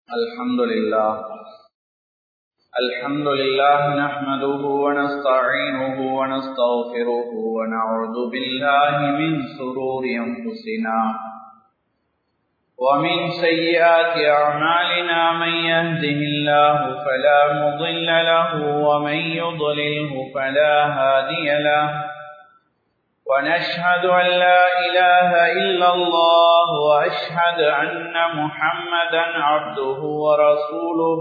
الحمد لله الحمد لله نحمده ونستعينه ونستغفره ونعوذ بالله من سرور أنفسنا ومن سيئات أعمالنا من يهده الله فلا مضل له ومن يضلله فلا هادي له ونشهد أن لا إله إلا الله وأشهد أن محمدا عبده ورسوله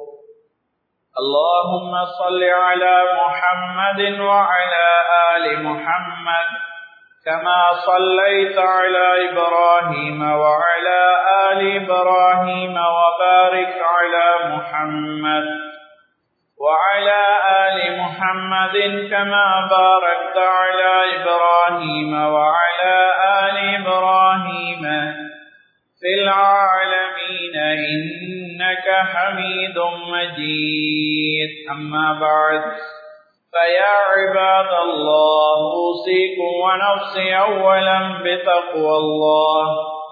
اللهم صل على محمد وعلى آل محمد كما صليت على إبراهيم وعلى آل إبراهيم وبارك على محمد وعلى آل محمد كما باركت على إبراهيم وعلى آل إبراهيم في العالمين إنك حميد مجيد أما بعد فيا عباد الله أوصيكم ونفسي أولا بتقوى الله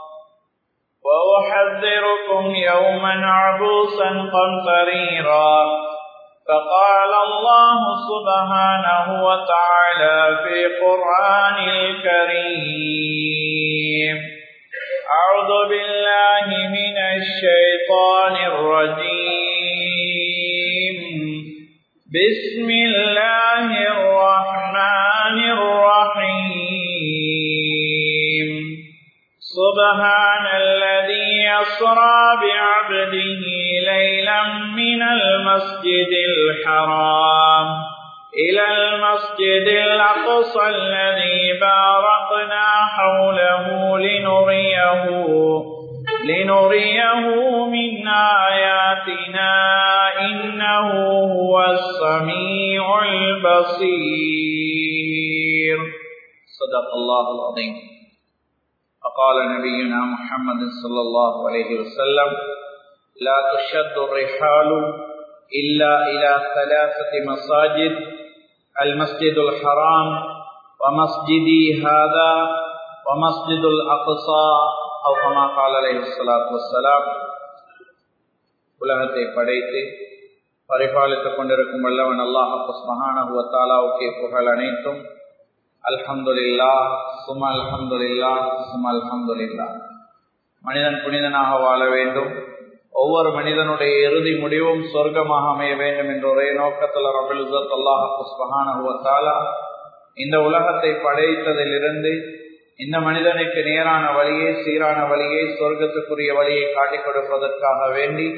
وأحذركم يوما عبوسا قمطريرا فقال الله سبحانه وتعالى في قرآن الكريم أعوذ بالله من الشيطان الرجيم بسم الله الرحمن الرحيم سبحان الذي يسرى بعبده ليلا من المسجد الحرام إلى المسجد الأقصى الذي باركنا حوله لنريه لنريه من آياتنا إنه هو السميع البصير صدق الله العظيم فقال نبينا محمد صلى الله عليه وسلم لا تشد الرحال إلا إلى ثلاثة مساجد المسجد الحرام ومسجدي هذا ومسجد الأقصى أو كما قال عليه الصلاة والسلام உலகத்தை படைத்து பரிபாலித்துக் கொண்டிருக்கும் வல்லவன் அல்லாஹ் மகானகுவத்தாலாவுக்கே புகழ் அனைத்தும் அல்ஹம்துலில்லா சும அல்ஹம்துலில்லா சும அல்ஹம்துலில்லா மனிதன் புனிதனாக வாழ வேண்டும் ஒவ்வொரு மனிதனுடைய இறுதி முடிவும் சொர்க்கமாக அமைய வேண்டும் என்ற ஒரே நோக்கத்தில் ரபுல் அல்லாஹாலா இந்த உலகத்தை படைத்ததிலிருந்து இந்த மனிதனுக்கு நேரான வழியை சீரான வழியை சொர்க்கத்துக்குரிய வழியை காட்டிக் கொடுப்பதற்காக வேண்டி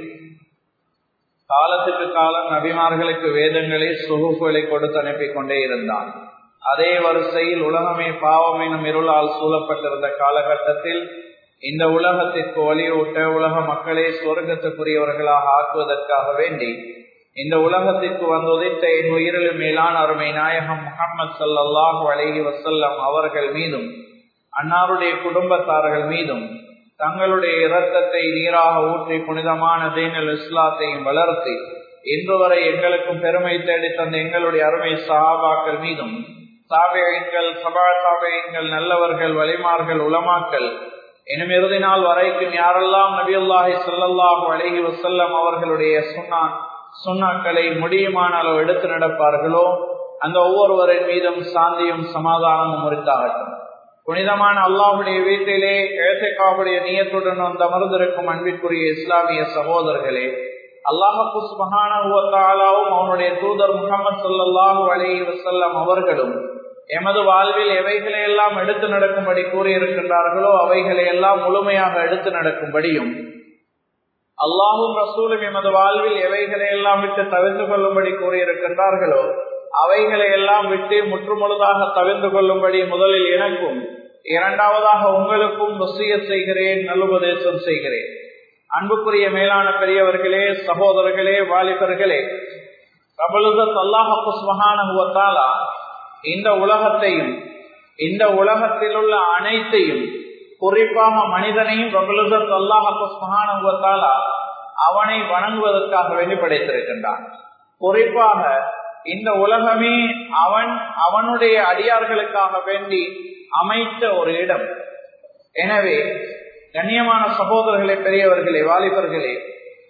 காலத்துக்கு காலம் நபிமார்களுக்கு வேதங்களை சுகுப்புகளை கொடுத்து அனுப்பி கொண்டே இருந்தான் அதே வரிசையில் உலகமே பாவம் எனும் இருளால் சூழப்பட்டிருந்த காலகட்டத்தில் இந்த உலகத்திற்கு வலியூட்ட உலக மக்களை சொர்க்கத்துக்குரியவர்களாக ஆக்குவதற்காக வேண்டி இந்த உலகத்திற்கு வந்து உதித்த என் உயிரிலும் மேலான அருமை நாயகம் முகமது சல்லாஹூ அலஹி வசல்லம் அவர்கள் மீதும் அன்னாருடைய குடும்பத்தார்கள் மீதும் தங்களுடைய இரத்தத்தை நீராக ஊற்றி புனிதமான தீனல் இஸ்லாத்தையும் வளர்த்து இன்று வரை எங்களுக்கும் பெருமை தேடி தந்த எங்களுடைய அருமை சஹாபாக்கள் மீதும் சாபியங்கள் சபா சாபியங்கள் நல்லவர்கள் வலிமார்கள் உலமாக்கள் எனும் இறுதி நாள் வரைக்கும் யாரெல்லாம் நபியுல்லாஹி சொல்லல்லாஹு அழகி வசல்லம் அவர்களுடைய சுண்ணா சுண்ணாக்களை முடியுமான அளவு எடுத்து நடப்பார்களோ அந்த ஒவ்வொருவரின் மீதும் சாந்தியும் சமாதானமும் உரித்தாகட்டும் புனிதமான அல்லாஹுடைய வீட்டிலே ஏசைக்காவுடைய நீயத்துடன் வந்து அமர்ந்திருக்கும் அன்பிற்குரிய இஸ்லாமிய சகோதரர்களே அல்லாஹு மகானாவும் அவனுடைய தூதர் முகமது சொல்லாஹு அலி வசல்லம் அவர்களும் எமது வாழ்வில் எவைகளை எல்லாம் எடுத்து நடக்கும்படி கூறியிருக்கின்றார்களோ அவைகளை எல்லாம் முழுமையாக எடுத்து நடக்கும்படியும் அல்லாஹும் ரசூலும் எமது வாழ்வில் எவைகளை எல்லாம் விட்டு தவிர்த்து கொள்ளும்படி கூறியிருக்கின்றார்களோ அவைகளை எல்லாம் விட்டு முற்றுமுழுதாக தவிர்த்து கொள்ளும்படி முதலில் எனக்கும் இரண்டாவதாக உங்களுக்கும் வசிய செய்கிறேன் நல்லுபதேசம் செய்கிறேன் அன்புக்குரிய மேலான பெரியவர்களே சகோதரர்களே வாலிபர்களே பிரபலுதத் அல்லாஹாலா இந்த உலகத்தையும் இந்த உலகத்தில் உள்ள அனைத்தையும் குறிப்பாக மனிதனையும் பிரபலுதத் அல்லாஹாலா அவனை வணங்குவதற்காக வேண்டி படைத்திருக்கின்றான் குறிப்பாக இந்த உலகமே அவன் அவனுடைய அடியார்களுக்காக வேண்டி அமைத்த ஒரு இடம் எனவே கண்ணியமான சகோதரர்களே பெரியவர்களே வாலிபர்களே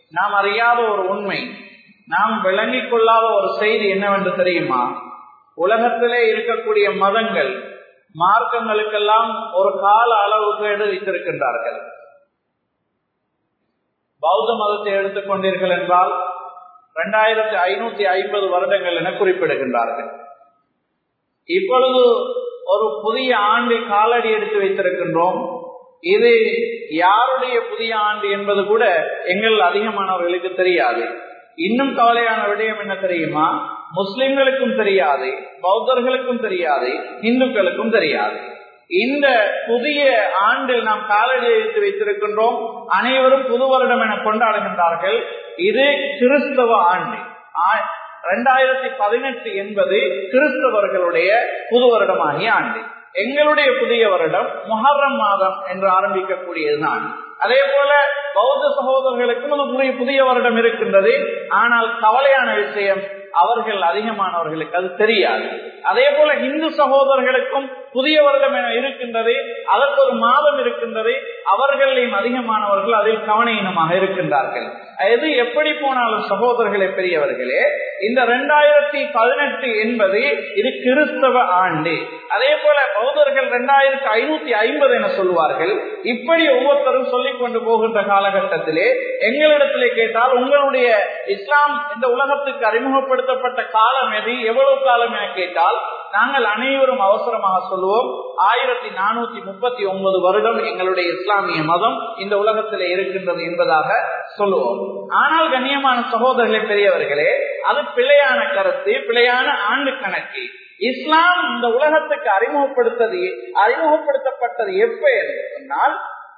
நாம் அறியாத ஒரு உண்மை நாம் விளங்கிக் கொள்ளாத ஒரு செய்தி என்னவென்று தெரியுமா உலகத்திலே இருக்கக்கூடிய மதங்கள் மார்க்கங்களுக்கெல்லாம் ஒரு கால அளவுகேடு வைத்திருக்கின்றார்கள் பௌத்த மதத்தை எடுத்துக்கொண்டீர்கள் என்றால் இரண்டாயிரத்தி ஐநூத்தி ஐம்பது வருடங்கள் என குறிப்பிடுகின்றார்கள் இப்பொழுது ஒரு புதிய ஆண்டு காலடி எடுத்து வைத்திருக்கின்றோம் இது யாருடைய புதிய ஆண்டு என்பது கூட எங்கள் அதிகமானவர்களுக்கு தெரியாது இன்னும் கவலையான விடயம் என்ன தெரியுமா முஸ்லிம்களுக்கும் தெரியாது பௌத்தர்களுக்கும் தெரியாது இந்துக்களுக்கும் தெரியாது இந்த புதிய ஆண்டில் நாம் காலடி வைத்து வைத்திருக்கின்றோம் அனைவரும் புது வருடம் என கொண்டாடுகின்றார்கள் இது கிறிஸ்தவ ஆண்டு இரண்டாயிரத்தி பதினெட்டு என்பது கிறிஸ்தவர்களுடைய புது வருடமாகிய ஆண்டு எங்களுடைய புதிய வருடம் முஹர்ரம் மாதம் என்று ஆரம்பிக்கக்கூடியதுதான் அதே போல பௌத்த சகோதரர்களுக்கும் அது புதிய புதிய வருடம் இருக்கின்றது ஆனால் கவலையான விஷயம் அவர்கள் அதிகமானவர்களுக்கு அது தெரியாது அதே போல இந்து சகோதரர்களுக்கும் புதிய வருடம் என இருக்கின்றது அதற்கு ஒரு மாதம் இருக்கின்றது அவர்களையும் அதிகமானவர்கள் அதில் கவனீனமாக இருக்கின்றார்கள் எது எப்படி போனாலும் சகோதரர்களே பெரியவர்களே இந்த இரண்டாயிரத்தி பதினெட்டு என்பது இது கிறிஸ்தவ ஆண்டு அதே போல பௌத்தர்கள் இரண்டாயிரத்தி ஐநூத்தி ஐம்பது என சொல்வார்கள் இப்படி ஒவ்வொருத்தரும் சொல்லிக் கொண்டு போகின்ற காலகட்டத்திலே எங்களிடத்திலே கேட்டால் உங்களுடைய இஸ்லாம் இந்த உலகத்துக்கு அறிமுகப்படுத்தப்பட்ட காலம் எது எவ்வளவு காலம் என கேட்டால் நாங்கள் அனைவரும் அவசரமாக சொல்லுவோம் ஆயிரத்தி நானூத்தி முப்பத்தி ஒன்பது வருடம் எங்களுடைய இஸ்லாமிய மதம் இந்த உலகத்திலே இருக்கின்றது என்பதாக சொல்லுவோம் ஆனால் கண்ணியமான சகோதரர்களே பெரியவர்களே அது பிழையான கருத்து பிழையான ஆண்டு கணக்கு இஸ்லாம் இந்த உலகத்துக்கு அறிமுகப்படுத்தது அறிமுகப்படுத்தப்பட்டது எப்ப என்று சொன்னால்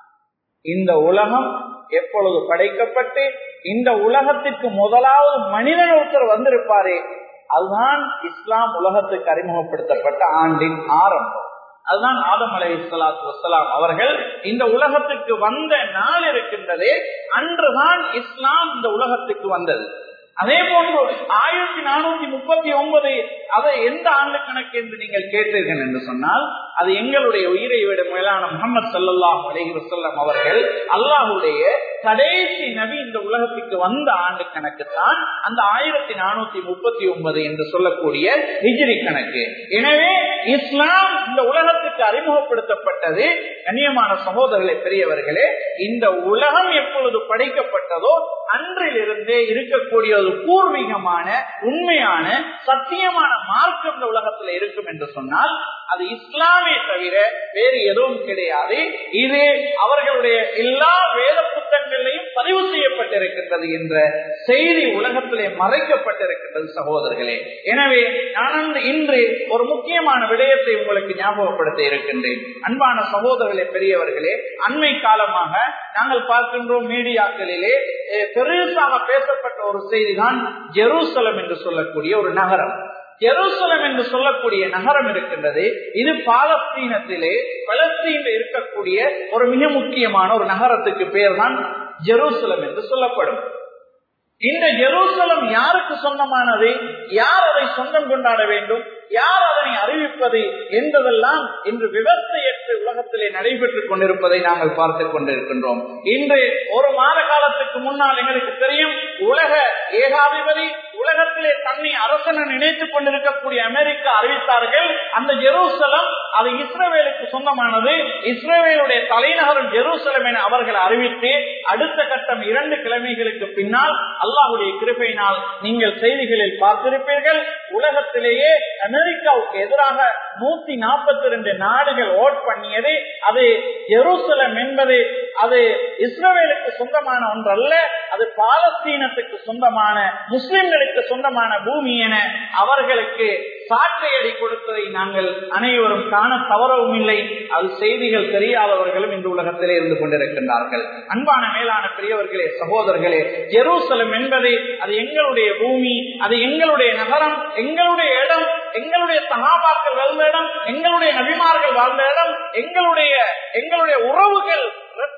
இந்த உலகம் எப்பொழுது படைக்கப்பட்டு இந்த உலகத்திற்கு முதலாவது மனிதன் ஒருத்தர் வந்திருப்பாரே அதுதான் இஸ்லாம் உலகத்துக்கு அறிமுகப்படுத்தப்பட்ட ஆண்டின் ஆரம்பம் அதுதான் ஆதம் அலை இஸ்லாத்து வசலாம் அவர்கள் இந்த உலகத்துக்கு வந்த நாள் இருக்கின்றதே அன்றுதான் இஸ்லாம் இந்த உலகத்துக்கு வந்தது அதே போன்று ஆயிரத்தி நானூத்தி முப்பத்தி ஒன்பது அதை எந்த ஆண்டு கணக்கு என்று நீங்கள் கேட்டீர்கள் என்று சொன்னால் அது எங்களுடைய உயிரை விட மேலான முகமது சல்லாஹ் அலஹி வசல்லம் அவர்கள் அல்லாஹுடைய கடைசி நபி இந்த உலகத்துக்கு வந்த ஆண்டு கணக்கு தான் அந்த ஆயிரத்தி நானூத்தி முப்பத்தி ஒன்பது என்று சொல்லக்கூடிய ஹிஜிரி கணக்கு எனவே இஸ்லாம் இந்த உலகத்துக்கு அறிமுகப்படுத்தப்பட்டது கண்ணியமான சகோதரர்களே பெரியவர்களே இந்த உலகம் எப்பொழுது படைக்கப்பட்டதோ அன்றிலிருந்தே இருக்கக்கூடிய ஒரு பூர்வீகமான உண்மையான சத்தியமான மார்க்கம் இந்த உலகத்தில் இருக்கும் என்று சொன்னால் அது இஸ்லாமே தவிர வேறு எதுவும் கிடையாது இது அவர்களுடைய எல்லா வேத புத்தகங்களிலையும் பதிவு செய்யப்பட்டிருக்கின்றது என்ற செய்தி உலகத்திலே மறைக்கப்பட்டிருக்கின்றது சகோதரர்களே எனவே நான் இன்று ஒரு முக்கியமான விடயத்தை உங்களுக்கு ஞாபகப்படுத்த இருக்கின்றேன் அன்பான சகோதரர்களே பெரியவர்களே அண்மை காலமாக நாங்கள் பார்க்கின்றோம் மீடியாக்களிலே பெருசாக பேசப்பட்ட ஒரு செய்திதான் ஜெருசலம் என்று சொல்லக்கூடிய ஒரு நகரம் ஜெருசலம் என்று சொல்லக்கூடிய நகரம் இருக்கின்றது இது பாலஸ்தீனத்திலே பலஸ்தீனில் இருக்கக்கூடிய ஒரு மிக முக்கியமான ஒரு நகரத்துக்கு பேர் தான் ஜெருசலம் என்று சொல்லப்படும் இந்த ஜெருசலம் யாருக்கு சொந்தமானது யார் அதை சொந்தம் கொண்டாட வேண்டும் யார் அதனை அறிவிப்பது என்பதெல்லாம் இன்று விவசாயற்று உலகத்திலே நடைபெற்றுக் கொண்டிருப்பதை நாங்கள் பார்த்துக் கொண்டிருக்கின்றோம் இன்று ஒரு மாத காலத்துக்கு முன்னால் எங்களுக்கு தெரியும் உலக ஏகாதிபதி உலகத்திலே தன்னை அரசனை நினைத்துக் கொண்டிருக்கக்கூடிய அமெரிக்கா அறிவித்தார்கள் அந்த ஜெருசலம் அது இஸ்ரேலுக்கு சொந்தமானது இஸ்ரேலுடைய தலைநகரம் ஜெருசலம் என அவர்கள் அறிவித்து அடுத்த கட்டம் இரண்டு கிழமைகளுக்கு பின்னால் அல்லாஹுடைய கிருப்பையினால் நீங்கள் செய்திகளில் பார்த்திருப்பீர்கள் உலகத்திலேயே அமெரிக்காவுக்கு எதிராக நூத்தி நாற்பத்தி ரெண்டு நாடுகள் ஓட் பண்ணியது அது ஜெருசலம் என்பது அது இஸ்ரேலுக்கு சொந்தமான ஒன்றல்ல அது பாலஸ்தீனத்துக்கு சொந்தமான முஸ்லிம்களுக்கு சொந்தமான பூமி என அவர்களுக்கு சாட்டையடி கொடுத்ததை நாங்கள் அனைவரும் காண தவறவும் இல்லை அது செய்திகள் தெரியாதவர்களும் இந்த உலகத்திலே இருந்து கொண்டிருக்கின்றார்கள் அன்பான மேலான பெரியவர்களே சகோதரர்களே ஜெருசலம் என்பது அது எங்களுடைய பூமி அது எங்களுடைய நகரம் எங்களுடைய இடம் எங்களுடைய சகாபாக்கள் வாழ்ந்த இடம் எங்களுடைய நபிமார்கள் வாழ்ந்த இடம் எங்களுடைய எங்களுடைய உறவுகள் இரத்த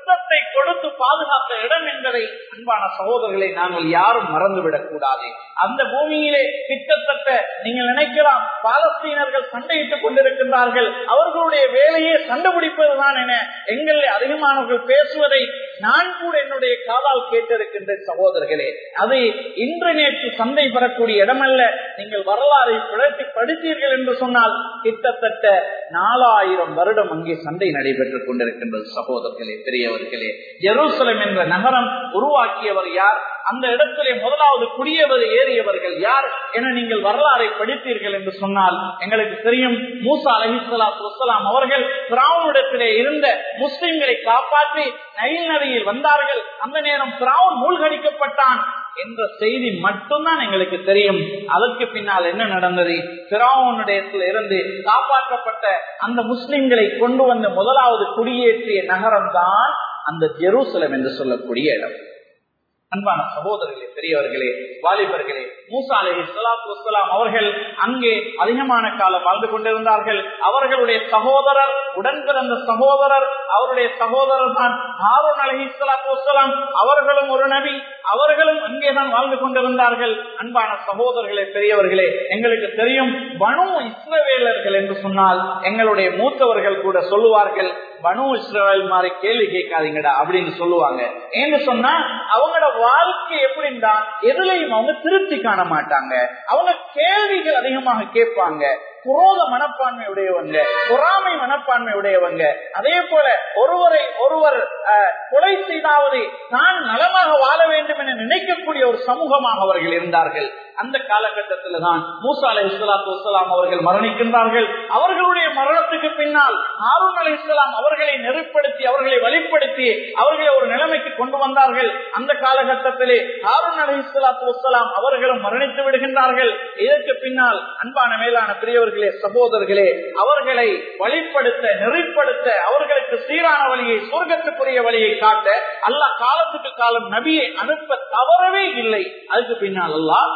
ரத்தத்தை கொடுத்து பாதுகாத்த இடம் என்பதை அன்பான சகோதரர்களை நாங்கள் யாரும் மறந்துவிடக் கூடாது அந்த பூமியிலே கிட்டத்தட்ட நீங்கள் நினைக்கலாம் பாலஸ்தீனர்கள் சண்டையிட்டுக் கொண்டிருக்கின்றார்கள் அவர்களுடைய வேலையே கண்டுபிடிப்பதுதான் என எங்களில் அதிகமானவர்கள் பேசுவதை நான் கூட என்னுடைய காதால் கேட்டிருக்கின்ற சகோதரர்களே அது இன்று நேற்று சந்தை பெறக்கூடிய இடமல்ல நீங்கள் வரலாறை புரட்டி படித்தீர்கள் என்று சொன்னால் கிட்டத்தட்ட நாலாயிரம் வருடம் அங்கே சண்டை நடைபெற்றுக் கொண்டிருக்கின்றது சகோதரர்களே பெரியவர்களே ஜெருசலம் என்ற நகரம் உருவாக்கியவர் யார் அந்த இடத்திலே முதலாவது குடியவர் ஏறியவர்கள் யார் என நீங்கள் வரலாறை படித்தீர்கள் என்று சொன்னால் எங்களுக்கு தெரியும் மூசா அலஹிஸ்லாத்து வசலாம் அவர்கள் பிராவுனிடத்திலே இருந்த முஸ்லிம்களை காப்பாற்றி நைல் நதியில் வந்தார்கள் அந்த நேரம் பிராவுன் மூழ்கடிக்கப்பட்டான் என்ற செய்தி மட்டும்தான் எங்களுக்கு தெரியும் அதற்கு பின்னால் என்ன நடந்தது பிராவுனுடைய இருந்து காப்பாற்றப்பட்ட அந்த முஸ்லிம்களை கொண்டு வந்த முதலாவது குடியேற்றிய நகரம் தான் அந்த ஜெருசலம் என்று சொல்லக்கூடிய இடம் அன்பான சகோதரர்களே பெரியவர்களே வாலிபர்களே மூசா அலஹி சலாத்து வசலாம் அவர்கள் அங்கே அதிகமான காலம் வாழ்ந்து கொண்டிருந்தார்கள் அவர்களுடைய சகோதரர் உடன் பிறந்த சகோதரர் அவருடைய சகோதரர் தான் ஹாரூன் அலஹி சலாத்து வசலாம் அவர்களும் ஒரு நபி அவர்களும் அங்கேதான் வாழ்ந்து கொண்டிருந்தார்கள் அன்பான சகோதரர்களே பெரியவர்களே எங்களுக்கு தெரியும் பனு இஸ்ரவேலர்கள் என்று சொன்னால் எங்களுடைய மூத்தவர்கள் கூட சொல்லுவார்கள் பனு இஸ்ரவேல் மாதிரி கேள்வி கேட்காதீங்கடா அப்படின்னு சொல்லுவாங்க ஏன்னு சொன்னா அவங்களோட வாழ்க்கை எப்படின்னா எதுலையும் அவங்க திருப்தி காண மாட்டாங்க அவங்க கேள்விகள் அதிகமாக கேட்பாங்க குரோத மனப்பான்மை உடையவங்க பொறாமை மனப்பான்மை உடையவங்க அதே போல ஒருவரை ஒருவர் கொலை செய்தாவது தான் நலமாக வாழ வேண்டும் என நினைக்கக்கூடிய ஒரு சமூகமாக அவர்கள் இருந்தார்கள் அந்த காலகட்டத்தில் தான் மூசா அலை இஸ்லாத்து வலாம் அவர்கள் மரணிக்கின்றார்கள் அவர்களுடைய மரணத்துக்கு பின்னால் ஹாரூன் அலை இஸ்லாம் அவர்களை நெருப்படுத்தி அவர்களை வழிப்படுத்தி அவர்களை ஒரு நிலைமைக்கு கொண்டு வந்தார்கள் அந்த காலகட்டத்திலே ஹாரூன் அலை இஸ்லாத்து வலாம் அவர்களும் மரணித்து விடுகின்றார்கள் இதற்கு பின்னால் அன்பான மேலான பெரியவர்களே சகோதரர்களே அவர்களை வழிப்படுத்த நெறிப்படுத்த அவர்களுக்கு சீரான வழியை சொர்க்கத்துக்குரிய வழியை காட்ட அல்ல காலத்துக்கு காலம் நபியை அனுப்ப தவறவே இல்லை அதுக்கு பின்னால் அல்லாஹ்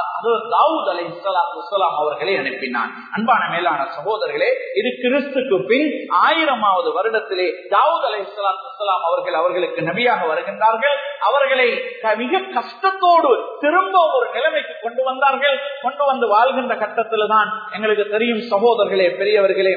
தாவூத் அலை இஸ்லாம் அவர்களை அனுப்பினான் அன்பான மேலான சகோதரர்களே இது கிறிஸ்துக்கு பின் ஆயிரமாவது வருடத்திலே தாவூத் அலை இஸ்லாம் அவர்கள் அவர்களுக்கு நபியாக வருகின்றார்கள் அவர்களை மிக கஷ்டத்தோடு திரும்ப ஒரு நிலைமைக்கு கொண்டு வந்தார்கள் கொண்டு வந்து வாழ்கின்ற கட்டத்தில் தான் எங்களுக்கு தெரியும் சகோதரர்களே பெரியவர்களே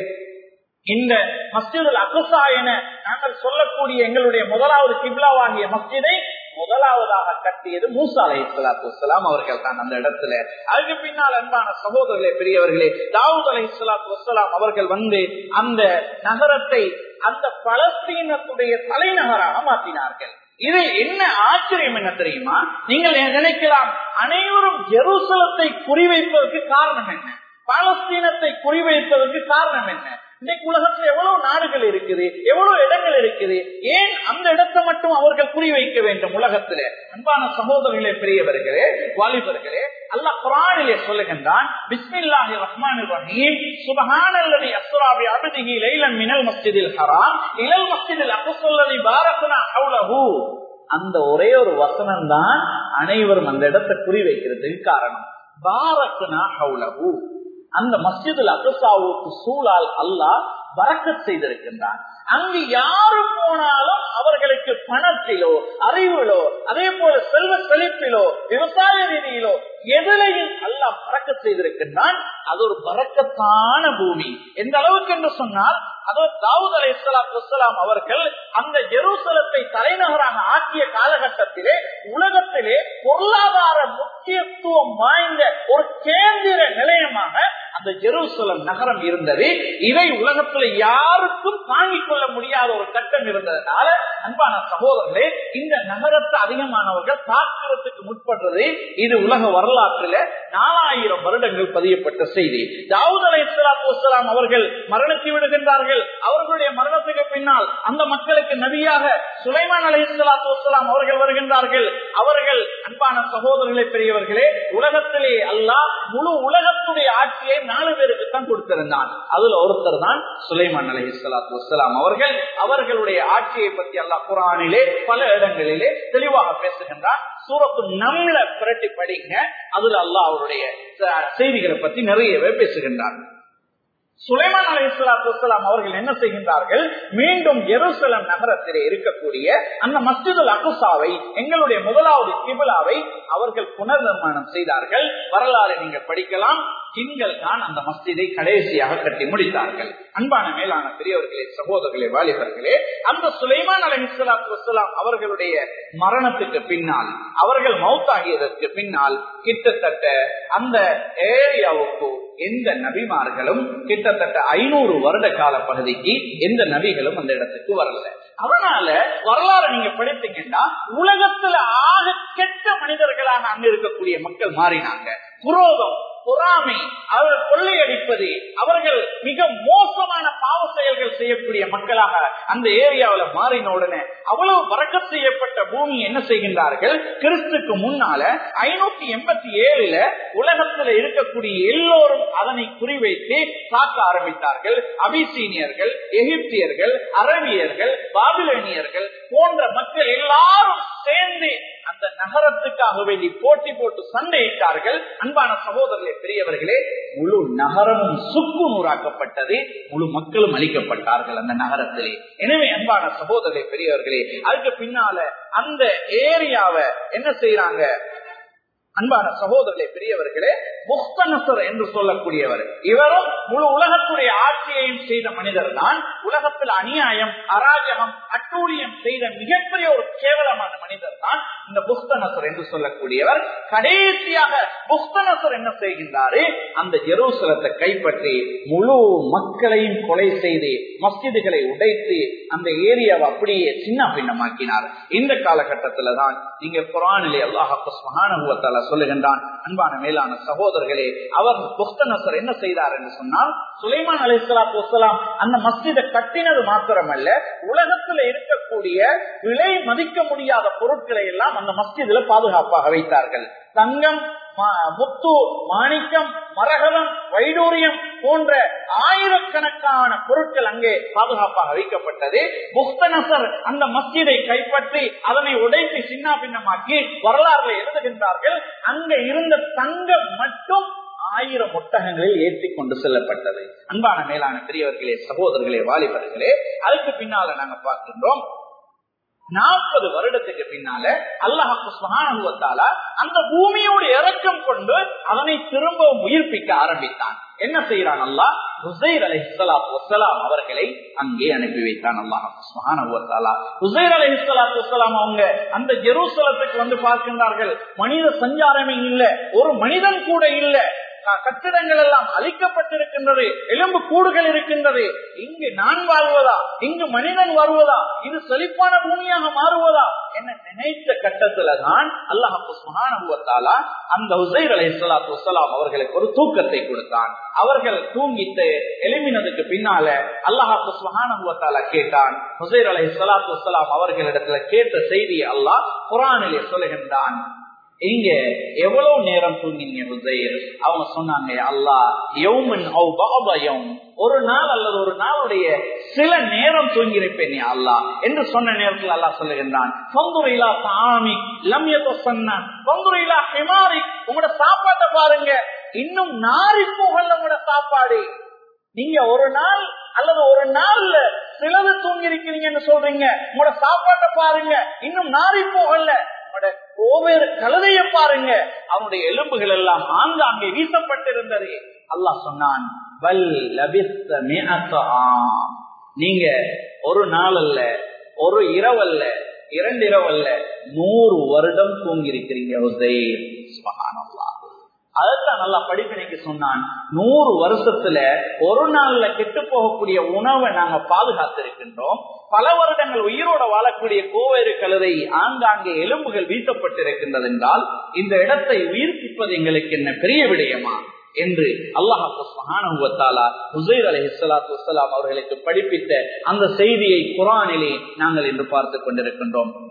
இந்த மஸ்ஜிதுல் அகுசா என நாங்கள் சொல்லக்கூடிய எங்களுடைய முதலாவது கிப்லாவாகிய மஸ்ஜிதை முதலாவதாக கட்டியது மூசா அலை இஸ்லாத்து வலாம் அவர்கள் தான் அந்த இடத்துல அதுக்கு பின்னால் அன்பான சகோதரர்களே பெரியவர்களே தாவூத் அலை இஸ்லாத்து வலாம் அவர்கள் வந்து அந்த நகரத்தை அந்த பலஸ்தீனத்துடைய தலைநகராக மாற்றினார்கள் இது என்ன ஆச்சரியம் என்ன தெரியுமா நீங்கள் நினைக்கலாம் அனைவரும் ஜெருசலத்தை குறிவைப்பதற்கு காரணம் என்ன பாலஸ்தீனத்தை குறிவைப்பதற்கு காரணம் என்ன இன்னைக்கு உலகத்துல எவ்வளவு நாடுகள் இருக்குது எவ்வளவு இடங்கள் இருக்குது ஏன் அந்த இடத்தை மட்டும் அவர்கள் குறிவைக்க வேண்டும் உலகத்துல அன்பான சகோதரர்களே பெரியவர்களே வாலிபர்களே அல்லாஹ் குரானிலே சொல்லுகின்றான் பிஸ்மில்லாஹி ரஹ்மான் ரஹீம் சுபஹானல்லதி அஸ்ராபி அப்திஹி லைலன் மினல் மஸ்ஜிதில் ஹராம் இலல் மஸ்ஜிதில் அக்ஸல்லதி பாரக்னா ஹவுலஹு அந்த ஒரே ஒரு வசனம் தான் அனைவரும் அந்த இடத்தை குறிவைக்கிறதுக்கு காரணம் பாரக்னா ஹவுலஹு அந்த மஸ்ஜிதுல் அகசாவுக்கு சூழால் அல்லாஹ் வரக்கத் செய்திருக்கின்றான் அங்கு யாரு போனாலும் அவர்களுக்கு பணத்திலோ அறிவிலோ அதே போல செல்வ செழிப்பிலோ விவசாய ரீதியிலோ எதிலையும் அல்லாஹ் பறக்க செய்திருக்கின்றான் அது ஒரு பறக்கத்தான பூமி எந்த அளவுக்கு என்று சொன்னால் அதோ தாவூத் அலை இஸ்லாம் அவர்கள் அந்த ஜெருசலத்தை தலைநகராக ஆக்கிய காலகட்டத்திலே உலகத்திலே பொருளாதார முக்கியத்துவம் வாய்ந்த ஒரு கேந்திர நிலையமாக அந்த ஜெருசலம் நகரம் இருந்தது இதை உலகத்துல யாருக்கும் தாங்கிக் கொள்ள முடியாத ஒரு கட்டம் இருந்ததுனால அன்பான சகோதரர்களே இந்த நகரத்தை அதிகமானவர்கள் தாக்குறதுக்கு முற்படுறது இது உலக வரலாற்றில நாலாயிரம் வருடங்கள் பதியப்பட்ட செய்தி தாவூத் அலை இஸ்லாம் அவர்கள் மரணித்து விடுகின்றார்கள் அவர்களுடைய மரணத்துக்கு பின்னால் அந்த மக்களுக்கு நபியாக சுலைமான் அலை இஸ்லாத்து வலாம் அவர்கள் வருகின்றார்கள் அவர்கள் அன்பான சகோதரர்களே பெரியவர்களே உலகத்திலே அல்லாஹ் முழு உலகத்துடைய ஆட்சியை நாலு பேருக்கு தான் கொடுத்திருந்தான் அதுல ஒருத்தர் தான் சுலைமான் அலி இஸ்லாத்து வலாம் அவர்கள் அவர்களுடைய ஆட்சியை பற்றி அல்லாஹ் குரானிலே பல இடங்களிலே தெளிவாக பேசுகின்றார் சூரத்து நம்மள புரட்டி படிங்க அதுல அல்லாஹ் அவருடைய செய்திகளை பற்றி நிறையவே பேசுகின்றார் சுலைமான் அலி இஸ்லாத்துலாம் அவர்கள் என்ன செய்கின்றார்கள் மீண்டும் எருசலம் நகரத்திலே இருக்கக்கூடிய அந்த மஸ்ஜிதுல் அகுசாவை எங்களுடைய முதலாவது கிபிலாவை அவர்கள் புனர் நிர்மாணம் செய்தார்கள் வரலாறு நீங்க படிக்கலாம் திங்கள் தான் அந்த மஸ்ஜிதை கடைசியாக கட்டி முடித்தார்கள் அன்பான மேலான பெரியவர்களே சகோதரர்களே வாலிபர்களே அந்த சுலைமான் அலி இஸ்லாத்து வசலாம் அவர்களுடைய மரணத்துக்கு பின்னால் அவர்கள் மௌத்தாகியதற்கு பின்னால் கிட்டத்தட்ட அந்த ஏரியாவுக்கு எந்த நபிமார்களும் கிட்டத்தட்ட ஐநூறு வருட கால பகுதிக்கு எந்த நபிகளும் அந்த இடத்துக்கு வரல அதனால வரலாறு நீங்க படித்தீங்கன்னா உலகத்துல ஆக கெட்ட மனிதர்களாக அங்க இருக்கக்கூடிய மக்கள் மாறினாங்க குரோதம் பொறாமை அவர் கொள்ளையடிப்பது அவர்கள் மிக மோசமான பாவ செயல்கள் செய்யக்கூடிய மக்களாக அந்த ஏரியாவில் மாறின உடனே அவ்வளவு வரக்க செய்யப்பட்ட பூமி என்ன செய்கின்றார்கள் கிறிஸ்துக்கு முன்னால ஐநூத்தி எண்பத்தி ஏழுல உலகத்துல இருக்கக்கூடிய எல்லோரும் அதனை குறிவைத்து தாக்க ஆரம்பித்தார்கள் அபிசீனியர்கள் எகிப்தியர்கள் அரபியர்கள் பாபிலனியர்கள் போன்ற மக்கள் எல்லாரும் சேர்ந்து அந்த நகரத்துக்காக வேண்டி போட்டி போட்டு சண்டையிட்டார்கள் அன்பான சகோதரர்களே பெரியவர்களே முழு நகரமும் சுக்கு நூறாக்கப்பட்டது முழு மக்களும் அளிக்கப்பட்டார்கள் அந்த நகரத்திலே எனவே அன்பான சகோதரர்களே பெரியவர்களே அதுக்கு பின்னால அந்த ஏரியாவை என்ன செய்யறாங்க அன்பான சகோதரர்களே பெரியவர்களே முஸ்தனசர் என்று சொல்லக்கூடியவர் இவரும் முழு உலகத்துடைய ஆட்சியையும் செய்த மனிதர் தான் உலகத்தில் அநியாயம் அராஜகம் அட்டூழியம் செய்த மிகப்பெரிய ஒரு கேவலமான மனிதர் தான் இந்த புஸ்தனசர் என்று சொல்லக்கூடியவர் கடைசியாக புஸ்தனசர் என்ன செய்கின்றாரு அந்த ஜெருசலத்தை கைப்பற்றி முழு மக்களையும் கொலை செய்து மஸ்ஜிதுகளை உடைத்து அந்த ஏரியாவை அப்படியே சின்ன பின்னமாக்கினார் இந்த காலகட்டத்துல தான் நீங்க குரானிலே அல்லாஹால சொல்லுகின்றான் அன்பான மேலான சகோதரர்களே அவர் புஸ்தனசர் என்ன செய்தார் என்று சொன்னால் சுலைமான் அலி இஸ்லாத்து வசலாம் அந்த மஸ்ஜிதை கட்டினது மாத்திரமல்ல உலகத்துல இருக்கக்கூடிய விலை மதிக்க முடியாத பொருட்களை எல்லாம் அந்த மஸ்ஜிதுல பாதுகாப்பாக வைத்தார்கள் தங்கம் முத்து மாணிக்கம் மரகதம் வைடூரியம் போன்ற ஆயிரக்கணக்கான பொருட்கள் அங்கே பாதுகாப்பாக வைக்கப்பட்டது புக்தனசர் அந்த மஸ்ஜிதை கைப்பற்றி அதனை உடைத்து சின்ன பின்னமாக்கி வரலாறுல எழுதுகின்றார்கள் அங்க இருந்த தங்கம் மட்டும் ஆயிரம் ஒட்டகங்களில் ஏற்றி கொண்டு செல்லப்பட்டது அன்பான மேலான பெரியவர்களே சகோதரர்களே வாலிபர்களே அதுக்கு பின்னால நாங்க பார்க்கின்றோம் நாற்பது வருடத்துக்கு பின்னால அல்லாஹால அந்த பூமியோடு இறக்கம் கொண்டு அதனை திரும்பவும் உயிர்ப்பிக்க ஆரம்பித்தான் என்ன செய்யறான் அல்லா ஹுசைர் அலி வசலாம் அவர்களை அங்கே அனுப்பி வைத்தான் அல்லாஹாலா ஹுசைர் அலி வசலாம் அவங்க அந்த ஜெருசலத்துக்கு வந்து பார்க்கின்றார்கள் மனித சஞ்சாரமே இல்லை ஒரு மனிதன் கூட இல்லை கட்டிடங்கள் எல்லாம் அழிக்கப்பட்டிருக்கின்றது எலும்பு கூடுகள் இருக்கின்றது இங்கு நான் வாழ்வதா இங்கு மனிதன் வருவதா இது செழிப்பான பூமியாக மாறுவதா என்ன நினைத்த கட்டத்துல தான் அல்லாஹாலா அந்த ஹுசைர் அலி சலாத்து வலாம் அவர்களுக்கு ஒரு தூக்கத்தை கொடுத்தான் அவர்கள் தூங்கிட்டு எழுமினதுக்கு பின்னால அல்லாஹாலா கேட்டான் ஹுசைர் அலி சலாத்து வலாம் அவர்களிடத்துல கேட்ட செய்தியை அல்லாஹ் குரானிலே சொல்லுகின்றான் இங்க எவ்வளவு நேரம் தூங்கினீங்க ஹுசைர் அவங்க சொன்னாங்க அல்லா யௌமன் ஒரு நாள் அல்லது ஒரு நாளுடைய சில நேரம் தூங்கியிருப்பேன் அல்லா என்று சொன்ன நேரத்தில் அல்லா சொல்லுகின்றான் பொந்துரையிலா சாமி லம்யத்தை சொன்னான் பொந்துரையிலா ஹிமாரி உங்களோட சாப்பாட்டை பாருங்க இன்னும் நாரி போகல உங்களோட சாப்பாடு நீங்க ஒரு நாள் அல்லது ஒரு நாள்ல சிலது தூங்கி இருக்கிறீங்கன்னு சொல்றீங்க உங்களோட சாப்பாட்டை பாருங்க இன்னும் நாரி போகல ஒவ்வொரு கழுதைய பாருங்க அவனுடைய எலும்புகள் எல்லாம் ஆங்காங்கே வீசப்பட்டிருந்தது அல்லாஹ் சொன்னான் நீங்க ஒரு நாள் அல்ல ஒரு இரவல்ல இரண்டு இரவல்ல நூறு வருடம் தூங்கி இருக்கிறீங்க அதைத்தான் நல்லா படிப்பினைக்கு சொன்னான் நூறு வருஷத்துல ஒரு நாள்ல கெட்டு போகக்கூடிய உணவை நாங்க பாதுகாத்து இருக்கின்றோம் பல வருடங்கள் உயிரோட வாழக்கூடிய கோவேறு கழுதை ஆங்காங்கே எலும்புகள் வீசப்பட்டிருக்கின்றது என்றால் இந்த இடத்தை உயிர்ப்பிப்பது எங்களுக்கு என்ன பெரிய விடயமா என்று அல்லாஹாலா ஹுசைர் அலி இஸ்லாத்து வலாம் அவர்களுக்கு படிப்பித்த அந்த செய்தியை குரானிலே நாங்கள் இன்று பார்த்து கொண்டிருக்கின்றோம்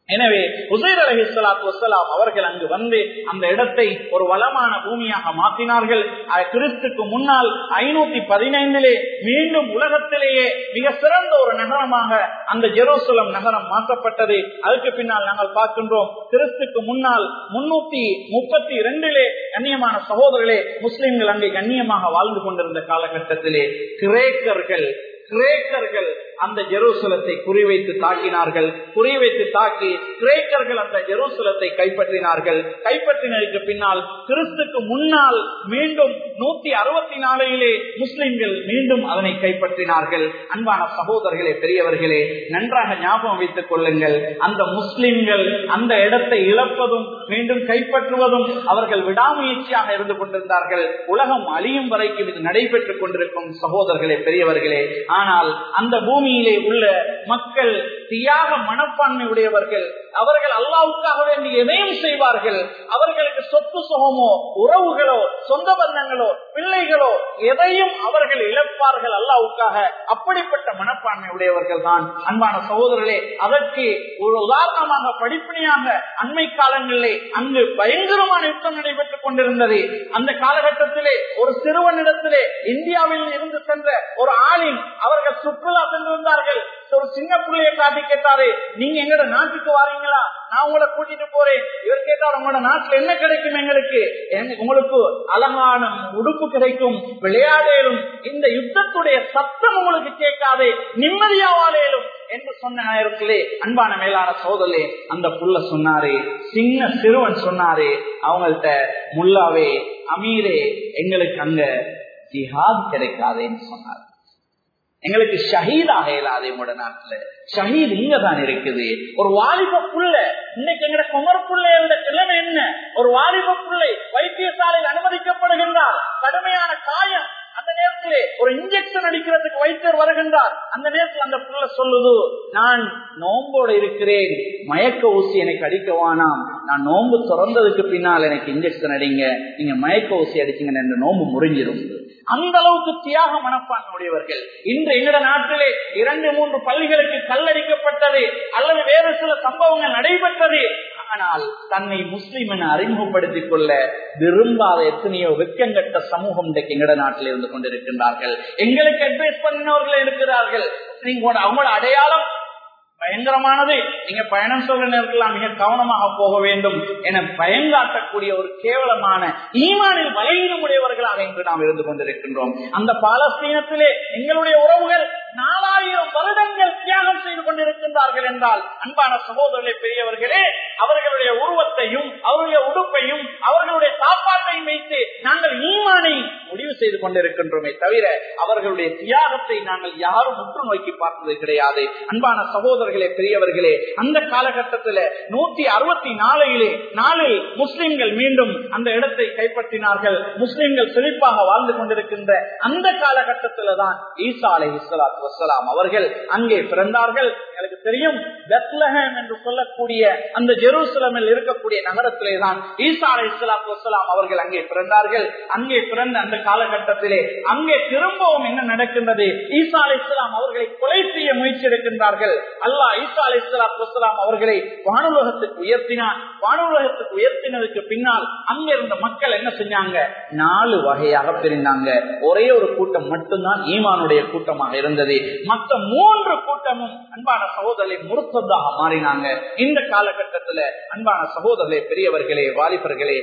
எனவே உசைர் அலஹி சலாத்து வசலாம் அவர்கள் அங்கு வந்து அந்த இடத்தை ஒரு வளமான பூமியாக மாற்றினார்கள் கிறிஸ்துக்கு முன்னால் ஐநூத்தி பதினைந்திலே மீண்டும் உலகத்திலேயே மிக சிறந்த ஒரு நகரமாக அந்த ஜெருசலம் நகரம் மாற்றப்பட்டது அதுக்கு பின்னால் நாங்கள் பார்க்கின்றோம் கிறிஸ்துக்கு முன்னால் முன்னூத்தி முப்பத்தி இரண்டிலே கண்ணியமான சகோதரர்களே முஸ்லிம்கள் அங்கே கண்ணியமாக வாழ்ந்து கொண்டிருந்த காலகட்டத்திலே கிரேக்கர்கள் கிரேக்கர்கள் அந்த ஜெருசலத்தை குறிவைத்து தாக்கினார்கள் குறிவைத்து தாக்கி கிரேக்கர்கள் அந்த ஜெருசலத்தை கைப்பற்றினார்கள் கைப்பற்றினதுக்கு பின்னால் கிறிஸ்துக்கு முன்னால் மீண்டும் நூத்தி அறுபத்தி நாலிலே முஸ்லிம்கள் மீண்டும் அதனை கைப்பற்றினார்கள் அன்பான சகோதரர்களே பெரியவர்களே நன்றாக ஞாபகம் வைத்துக் கொள்ளுங்கள் அந்த முஸ்லிம்கள் அந்த இடத்தை இழப்பதும் மீண்டும் கைப்பற்றுவதும் அவர்கள் விடாமுயற்சியாக இருந்து கொண்டிருந்தார்கள் உலகம் அழியும் வரைக்கும் இது நடைபெற்றுக் கொண்டிருக்கும் சகோதரர்களே பெரியவர்களே ஆனால் அந்த பூமியிலே உள்ள மக்கள் தியாக மனப்பான்மை உடையவர்கள் அவர்கள் அல்லாவுக்காக வேண்டி எதையும் செய்வார்கள் அவர்களுக்கு சொத்து சுகமோ உறவுகளோ சொந்த பந்தங்களோ பிள்ளைகளோ எதையும் அவர்கள் இழப்பார்கள் அல்லாவுக்காக அப்படிப்பட்ட மனப்பான்மை உடையவர்கள் தான் அன்பான சகோதரர்களே அதற்கு ஒரு உதாரணமாக படிப்பினையாக அண்மை காலங்களிலே அங்கு பயங்கரமான யுத்தம் நடைபெற்றுக் கொண்டிருந்தது அந்த காலகட்டத்திலே ஒரு சிறுவனிடத்திலே இந்தியாவில் இருந்து சென்ற ஒரு ஆளின் அவர்கள் சுற்றுலா சென்றிருந்தார்கள் ஒரு சின்ன பிள்ளைய காட்டி கேட்டாரு நீங்க எங்கட நாட்டுக்கு வாரீங்களா நான் உங்களை கூட்டிட்டு போறேன் இவர் கேட்டார் உங்களோட நாட்டுல என்ன கிடைக்கும் எங்களுக்கு உங்களுக்கு அழகான உடுப்பு கிடைக்கும் விளையாடலும் இந்த யுத்தத்துடைய சத்தம் உங்களுக்கு கேட்காதே நிம்மதியா வாழையிலும் என்று சொன்ன நேரத்திலே அன்பான மேலான சோதலே அந்த புள்ள சொன்னாரு சின்ன சிறுவன் சொன்னாரு அவங்கள்ட்ட முல்லாவே அமீரே எங்களுக்கு அங்க ஜிஹாத் கிடைக்காதேன்னு சொன்னார் எங்களுக்கு ஷஹீதாக இயலாது உங்களோட நாட்டுல ஷஹீத் இங்க தான் இருக்குது ஒரு வாலிப புள்ள இன்னைக்கு எங்கட குமர் பிள்ளையோட நிலைமை என்ன ஒரு வாலிப பிள்ளை வைத்தியசாலையில் அனுமதிக்கப்படுகின்றார் கடுமையான காயம் அந்த நேரத்திலே ஒரு இன்ஜெக்ஷன் அடிக்கிறதுக்கு வைத்தியர் வருகின்றார் அந்த நேரத்தில் அந்த புள்ள சொல்லுது நான் நோம்போட இருக்கிறேன் மயக்க ஊசி எனக்கு அடிக்க வேணாம் நான் நோன்பு திறந்ததுக்கு பின்னால் எனக்கு இன்ஜெக்ஷன் அடிங்க நீங்க மயக்க ஊசி அடிச்சீங்க என்ற நோன்பு முறிஞ்சிரும் அந்த அளவுக்கு தியாக மனப்பான்மையுடையவர்கள் இன்று எங்கட நாட்டிலே இரண்டு மூன்று பள்ளிகளுக்கு கல்லடிக்கப்பட்டது அல்லது வேறு சில சம்பவங்கள் நடைபெற்றது ஆனால் தன்னை முஸ்லிம் என அறிமுகப்படுத்திக் கொள்ள விரும்பாத எத்தனையோ வெக்கங்கட்ட சமூகம் இன்றைக்கு எங்கட நாட்டில் இருந்து கொண்டிருக்கின்றார்கள் எங்களுக்கு அட்வைஸ் பண்ணினவர்கள் இருக்கிறார்கள் நீங்க அவங்களோட அடையாளம் பயங்கரமானது நீங்க பயணம் சொல்ற நேரத்தில் மிக கவனமாக போக வேண்டும் என பயங்காட்டக்கூடிய ஒரு கேவலமான ஈமானில் பலகீனமுடையவர்களாக இன்று நாம் இருந்து கொண்டிருக்கின்றோம் அந்த பாலஸ்தீனத்திலே எங்களுடைய உறவுகள் நாலாயிரம் வருடங்கள் தியாகம் செய்து கொண்டிருக்கின்றார்கள் என்றால் அன்பான சகோதரர்களே பெரியவர்களே அவர்களுடைய உருவத்தையும் அவருடைய உடுப்பையும் அவர்களுடைய சாப்பாட்டையும் வைத்து நாங்கள் ஈமானை முடிவு செய்து கொண்டிருக்கின்றோமே தவிர அவர்களுடைய தியாகத்தை நாங்கள் யாரும் உற்று நோக்கி பார்த்தது கிடையாது அன்பான சகோதரர்களே பெரியவர்களே அந்த காலகட்டத்தில் நூத்தி அறுபத்தி நாலிலே நாளில் முஸ்லிம்கள் மீண்டும் அந்த இடத்தை கைப்பற்றினார்கள் முஸ்லிம்கள் செழிப்பாக வாழ்ந்து கொண்டிருக்கின்ற அந்த காலகட்டத்தில் தான் ஈசா அலை இஸ்லாத்து வசலாம் அவர்கள் அங்கே பிறந்தார்கள் எனக்கு தெரியும் பெத்லஹேம் என்று சொல்லக்கூடிய அந்த ஜெருசலமில் இருக்கக்கூடிய நகரத்திலே தான் ஈசா அலை இஸ்லாத்து வசலாம் அவர்கள் அங்கே பிறந்தார்கள் அங்கே பிறந்த அந்த காலகட்டத்திலே அங்கே திரும்பவும் என்ன நடக்கின்றது ஈசா அலை இஸ்லாம் அவர்களை கொலை செய்ய முயற்சி எடுக்கின்றார்கள் அல்லாஹ் ஈசா அலை இஸ்லாத்து வசலாம் அவர்களை வானுலகத்துக்கு உயர்த்தினார் வானுலகத்துக்கு உயர்த்தினதுக்கு பின்னால் அங்க இருந்த மக்கள் என்ன செஞ்சாங்க நாலு வகையாக பிரிந்தாங்க ஒரே ஒரு கூட்டம் மட்டும்தான் ஈமானுடைய கூட்டமாக இருந்தது மற்ற மூன்று கூட்டமும் அன்பான சகோதரரை முருத்ததாக மாறினாங்க இந்த காலகட்டத்துல அன்பான சகோதரர்களே பெரியவர்களே வாலிபர்களே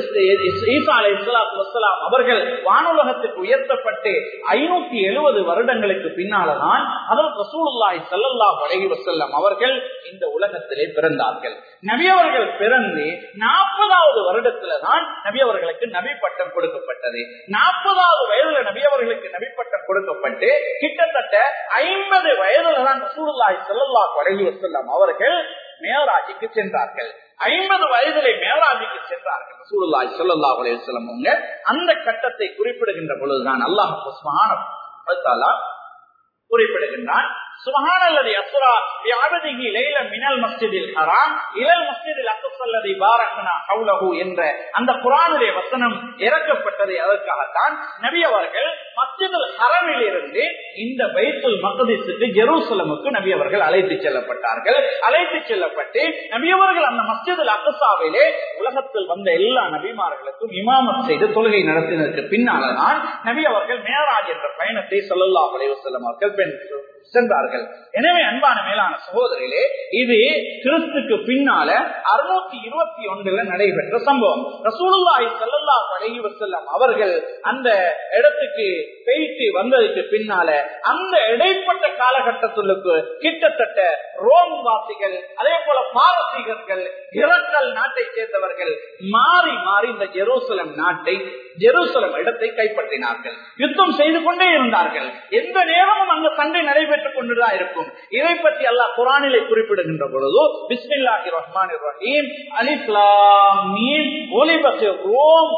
ஈசா அலை வசலாம் அவர்கள் வானுலகத்துக்கு உயர்த்தப்பட்டு ஐநூத்தி எழுபது வருடங்களுக்கு பின்னால்தான் அதற்கு ரசூலுல்லாய் சல்லல்லா வழங்கி வசல்லம் அவர்கள் இந்த உலகத்திலே பிறந்தார்கள் நபி அவர்கள் பிறந்து நாற்பதாவது வருடத்துல தான் நபி அவர்களுக்கு நபி பட்டம் கொடுக்கப்பட்டது நாற்பதாவது வயதுல நபி அவர்களுக்கு நபி பட்டம் கொடுக்கப்பட்டு கிட்டத்தட்ட ஐம்பது வயதுல தான் ரசூலுல்லாய் சல்லல்லா வழங்கி வசல்லம் அவர்கள் மேராஜிக்கு சென்றார்கள் ஐம்பது வயதிலே மேராஜிக்கு சென்றார்கள் ரசூலுல்லாய் சல்லல்லா அலையம் அவங்க அந்த கட்டத்தை குறிப்பிடுகின்ற பொழுதுதான் அல்லாஹ் குறிப்பிடுகின்றான் சுபஹான் அல்லது அசுரா வியாபதிகி லைல மினல் மஸ்ஜிதில் ஹராம் இலல் மஸ்ஜிதில் அக்கல்லதி பாரக்னா ஹவுலஹு என்ற அந்த குரானுடைய வசனம் இறக்கப்பட்டது அதற்காகத்தான் நபி அவர்கள் மஸ்ஜிதுல் ஹரமில் இருந்து இந்த பைத்துல் மகதிசுக்கு ஜெருசலமுக்கு நபி அவர்கள் அழைத்து செல்லப்பட்டார்கள் அழைத்து செல்லப்பட்டு நபி அவர்கள் அந்த மஸ்ஜிதுல் அக்கசாவிலே உலகத்தில் வந்த எல்லா நபிமார்களுக்கும் இமாமத் செய்து தொழுகை நடத்தினதற்கு பின்னால்தான் நபி அவர்கள் மேராஜ் என்ற பயணத்தை சொல்லல்லா அலைவசல்லம் அவர்கள் பெண் சென்றார்கள் எனவே அன்பான மேலான சகோதரிலே இது கிறிஸ்துக்கு பின்னால அறுநூத்தி இருபத்தி ஒன்றுல நடைபெற்ற சம்பவம் ரசூலுல்லாஹி ஸல்லல்லாஹு அலைஹி வஸல்லம் அவர்கள் அந்த இடத்துக்கு போயிட்டு வந்ததுக்கு பின்னால அந்த இடைப்பட்ட காலகட்டத்திலுக்கு கிட்டத்தட்ட ரோம் வாசிகள் அதே போல பாரசீகர்கள் இரக்கல் நாட்டை சேர்ந்தவர்கள் மாறி மாறி இந்த ஜெருசலம் நாட்டை ஜெருசலம் இடத்தை கைப்பற்றினார்கள் யுத்தம் செய்து கொண்டே இருந்தார்கள் எந்த நேரமும் அங்க சண்டை நடைபெற்றுக் கொண்டுதான் இருக்கும் இதை பற்றி அல்லாஹ் குரானிலே குறிப்பிடுகின்ற பொழுது பிஸ்மில்லாஹி ரஹ்மான் ரஹீம் அலிஸ்லாம் மீன் ஒலிபத்து ரோம்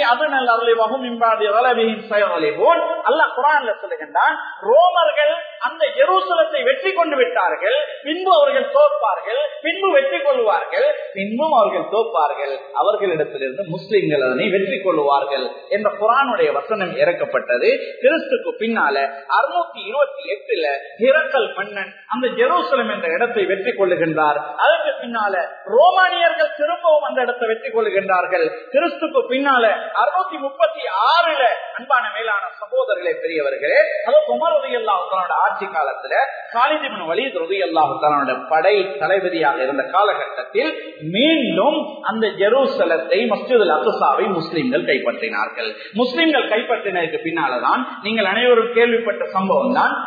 அல்லாஹ் குரான்ல சொல்லுகின்றான் ரோமர்கள் அந்த ஜெருசலத்தை வெற்றி கொண்டு விட்டார்கள் பின்பு அவர்கள் தோற்பார்கள் பின்பு வெற்றி கொள்வார்கள் பின்பும் அவர்கள் தோற்பார்கள் அவர்களிடத்திலிருந்து முஸ்லிம்கள் அதனை வெற்றி கொள்வார்கள் என்ற குரானுடைய வசனம் இறக்கப்பட்டது கிறிஸ்துக்கு பின்னால அறுநூத்தி இருபத்தி எட்டுல ஹிரக்கல் மன்னன் அந்த ஜெருசலம் என்ற இடத்தை வெற்றி கொள்ளுகின்றார் அதற்கு பின்னால ரோமானியர்கள் திரும்பவும் அந்த இடத்தை வெற்றி கொள்ளுகின்றார்கள் கிறிஸ்துக்கு பின்னால அறுநூத்தி முப்பத்தி ஆறுல அன்பான மேலான சகோதரர்களே பெரியவர்களே அதோ குமர் உதயல்லாவுக்கானோட ஆட்சி காலத்துல காலிதிபின் வழி உதயல்லாவுக்கானோட படை தளபதியாக இருந்த காலகட்டத்தில் மீண்டும் அந்த ஜெருசலத்தை மஸ்ஜிதுல் அசுசாவை முஸ்லிம்கள் கைப்பற்றினார்கள் முஸ்லிம்கள் கைப்பற்றினதுக்கு பின்னாலதான் நீங்கள் அனைவரும் கேள்விப்பட்ட சம்பவம் தான்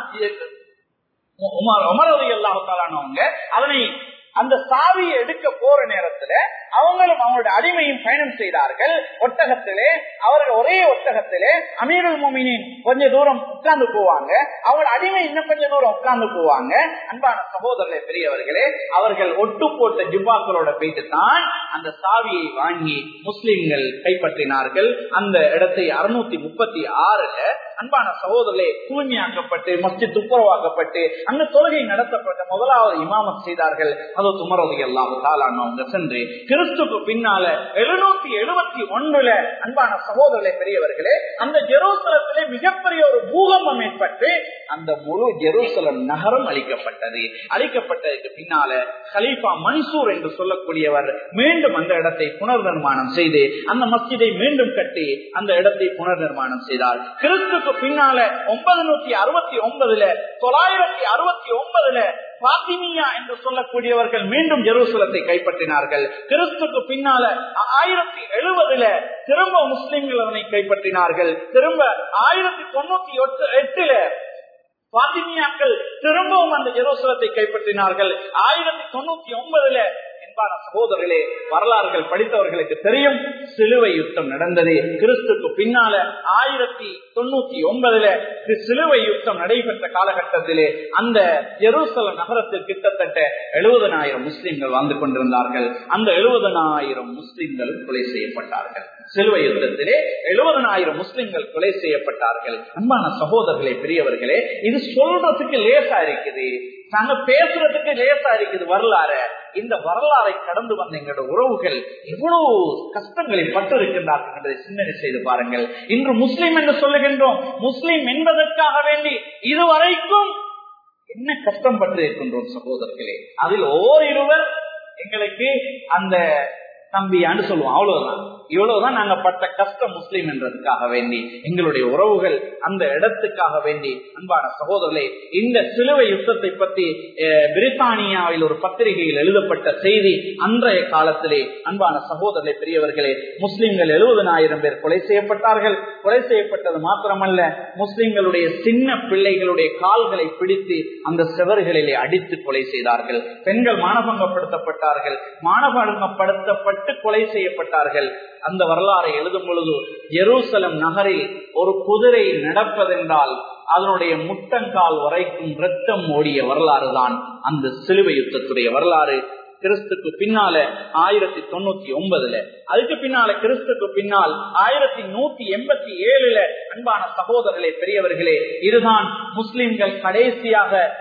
உமரது எல்லாத்தாலானவங்க அதனை அந்த சாவியை எடுக்க போற நேரத்துல அவங்களும் அவங்களுடைய அடிமையும் பயணம் செய்தார்கள் ஒட்டகத்திலே அவர்கள் ஒரே ஒட்டகத்திலே அமீருல் மோமினின் கொஞ்ச தூரம் உட்கார்ந்து போவாங்க அவங்களோட அடிமை இன்னும் கொஞ்ச தூரம் உட்கார்ந்து போவாங்க அன்பான சகோதரர்களே பெரியவர்களே அவர்கள் ஒட்டு போட்ட ஜிப்பாக்களோட போயிட்டு தான் அந்த சாவியை வாங்கி முஸ்லிம்கள் கைப்பற்றினார்கள் அந்த இடத்தை அறுநூத்தி முப்பத்தி ஆறுல அன்பான சகோதரர்களே தூய்மையாக்கப்பட்டு மஸ்ஜித் துப்புரவாக்கப்பட்டு அந்த தொழுகை நடத்தப்பட்ட முதலாவது இமாமத் செய்தார்கள் அது துமரது எல்லாம் தாளானவங்க சென்று கிறிஸ்துக்கு பின்னால எழுநூத்தி எழுபத்தி ஒன்றுல அன்பான சகோதரர்களே பெரியவர்களே அந்த ஜெருசலத்திலே மிகப்பெரிய ஒரு பூகம்பம் ஏற்பட்டு அந்த முழு ஜெருசலம் நகரம் அளிக்கப்பட்டது அளிக்கப்பட்டதுக்கு பின்னால ஹலீஃபா மன்சூர் என்று சொல்லக்கூடியவர் மீண்டும் அந்த இடத்தை புனர் நிர்மாணம் செய்து அந்த மஸ்ஜிதை மீண்டும் கட்டி அந்த இடத்தை புனர் நிர்மாணம் செய்தார் கிறிஸ்துக்கு பின்னால ஒன்பது நூத்தி அறுபத்தி ஒன்பதுல தொள்ளாயிரத்தி அறுபத்தி ஒன்பதுல பாத்திமியா என்று சொல்லக்கூடியவர்கள் மீண்டும் ஜெருசலத்தை கைப்பற்றினார்கள் கிறிஸ்துக்கு பின்னால ஆயிரத்தி எழுபதுல திரும்ப முஸ்லிம்கள் அதனை கைப்பற்றினார்கள் திரும்ப ஆயிரத்தி தொண்ணூத்தி எட்டுல பாத்திமியாக்கள் திரும்பவும் அந்த ஜெருசலத்தை கைப்பற்றினார்கள் ஆயிரத்தி தொண்ணூத்தி ஒன்பதுல அன்பான சகோதரர்களே வரலாறுகள் படித்தவர்களுக்கு தெரியும் சிலுவை யுத்தம் நடந்தது கிறிஸ்துக்கு பின்னால ஆயிரத்தி தொண்ணூத்தி ஒன்பதுல சிலுவை யுத்தம் நடைபெற்ற காலகட்டத்திலே அந்த ஜெருசலம் நகரத்தில் கிட்டத்தட்ட எழுபதனாயிரம் முஸ்லிம்கள் வாழ்ந்து கொண்டிருந்தார்கள் அந்த எழுபதனாயிரம் முஸ்லிம்களும் கொலை செய்யப்பட்டார்கள் சிலுவை யுத்தத்திலே எழுபதனாயிரம் முஸ்லிம்கள் கொலை செய்யப்பட்டார்கள் அன்பான சகோதரர்களே பெரியவர்களே இது சொல்றதுக்கு லேசா இருக்குது நாங்க பேசுறதுக்கு லேசா இருக்குது வரலாறு இந்த வரலாறை கடந்து வந்த எங்களோட உறவுகள் எவ்வளவு கஷ்டங்களில் பட்டு இருக்கின்றார்கள் என்பதை சிந்தனை செய்து பாருங்கள் இன்று முஸ்லிம் என்று சொல்லுகின்றோம் முஸ்லிம் என்பதற்காக வேண்டி இதுவரைக்கும் என்ன கஷ்டம் பட்டு இருக்கின்றோம் சகோதரர்களே அதில் ஓரிருவர் எங்களுக்கு அந்த தம்பியான்னு சொல்லுவோம் அவ்வளவுதான் இவ்வளவுதான் நாங்க பட்ட கஷ்டம் முஸ்லீம் என்றதுக்காக வேண்டி எங்களுடைய உறவுகள் அந்த இடத்துக்காக வேண்டி அன்பான சகோதரர்களே இந்த சிலுவை யுத்தத்தை பற்றி பிரித்தானியாவில் ஒரு பத்திரிகையில் எழுதப்பட்ட செய்தி அன்றைய காலத்திலே அன்பான சகோதரர்களே பெரியவர்களே முஸ்லிம்கள் எழுபதனாயிரம் பேர் கொலை செய்யப்பட்டார்கள் கொலை செய்யப்பட்டது மாத்திரமல்ல முஸ்லிம்களுடைய சின்ன பிள்ளைகளுடைய கால்களை பிடித்து அந்த செவர்களிலே அடித்து கொலை செய்தார்கள் பெண்கள் மானபங்கப்படுத்தப்பட்டார்கள் மானபங்கப்படுத்தப்பட்டு கொலை செய்யப்பட்டார்கள் அந்த வரலாறை எழுதும் பொழுது எருசலம் நகரில் ஒரு குதிரை நடப்பதென்றால் அதனுடைய முட்டங்கால் வரைக்கும் ரத்தம் ஓடிய வரலாறு தான் அந்த சிலுவை யுத்தத்துடைய வரலாறு கிறிஸ்துக்கு பின்னால ஆயிரத்தி தொண்ணூத்தி ஒன்பதுல அதுக்கு பின்னால கிறிஸ்துக்கு பின்னால் ஆயிரத்தி நூத்தி எண்பத்தி ஏழுல அன்பான சகோதரர்களே பெரியவர்களே இதுதான் முஸ்லிம்கள் கடைசியாக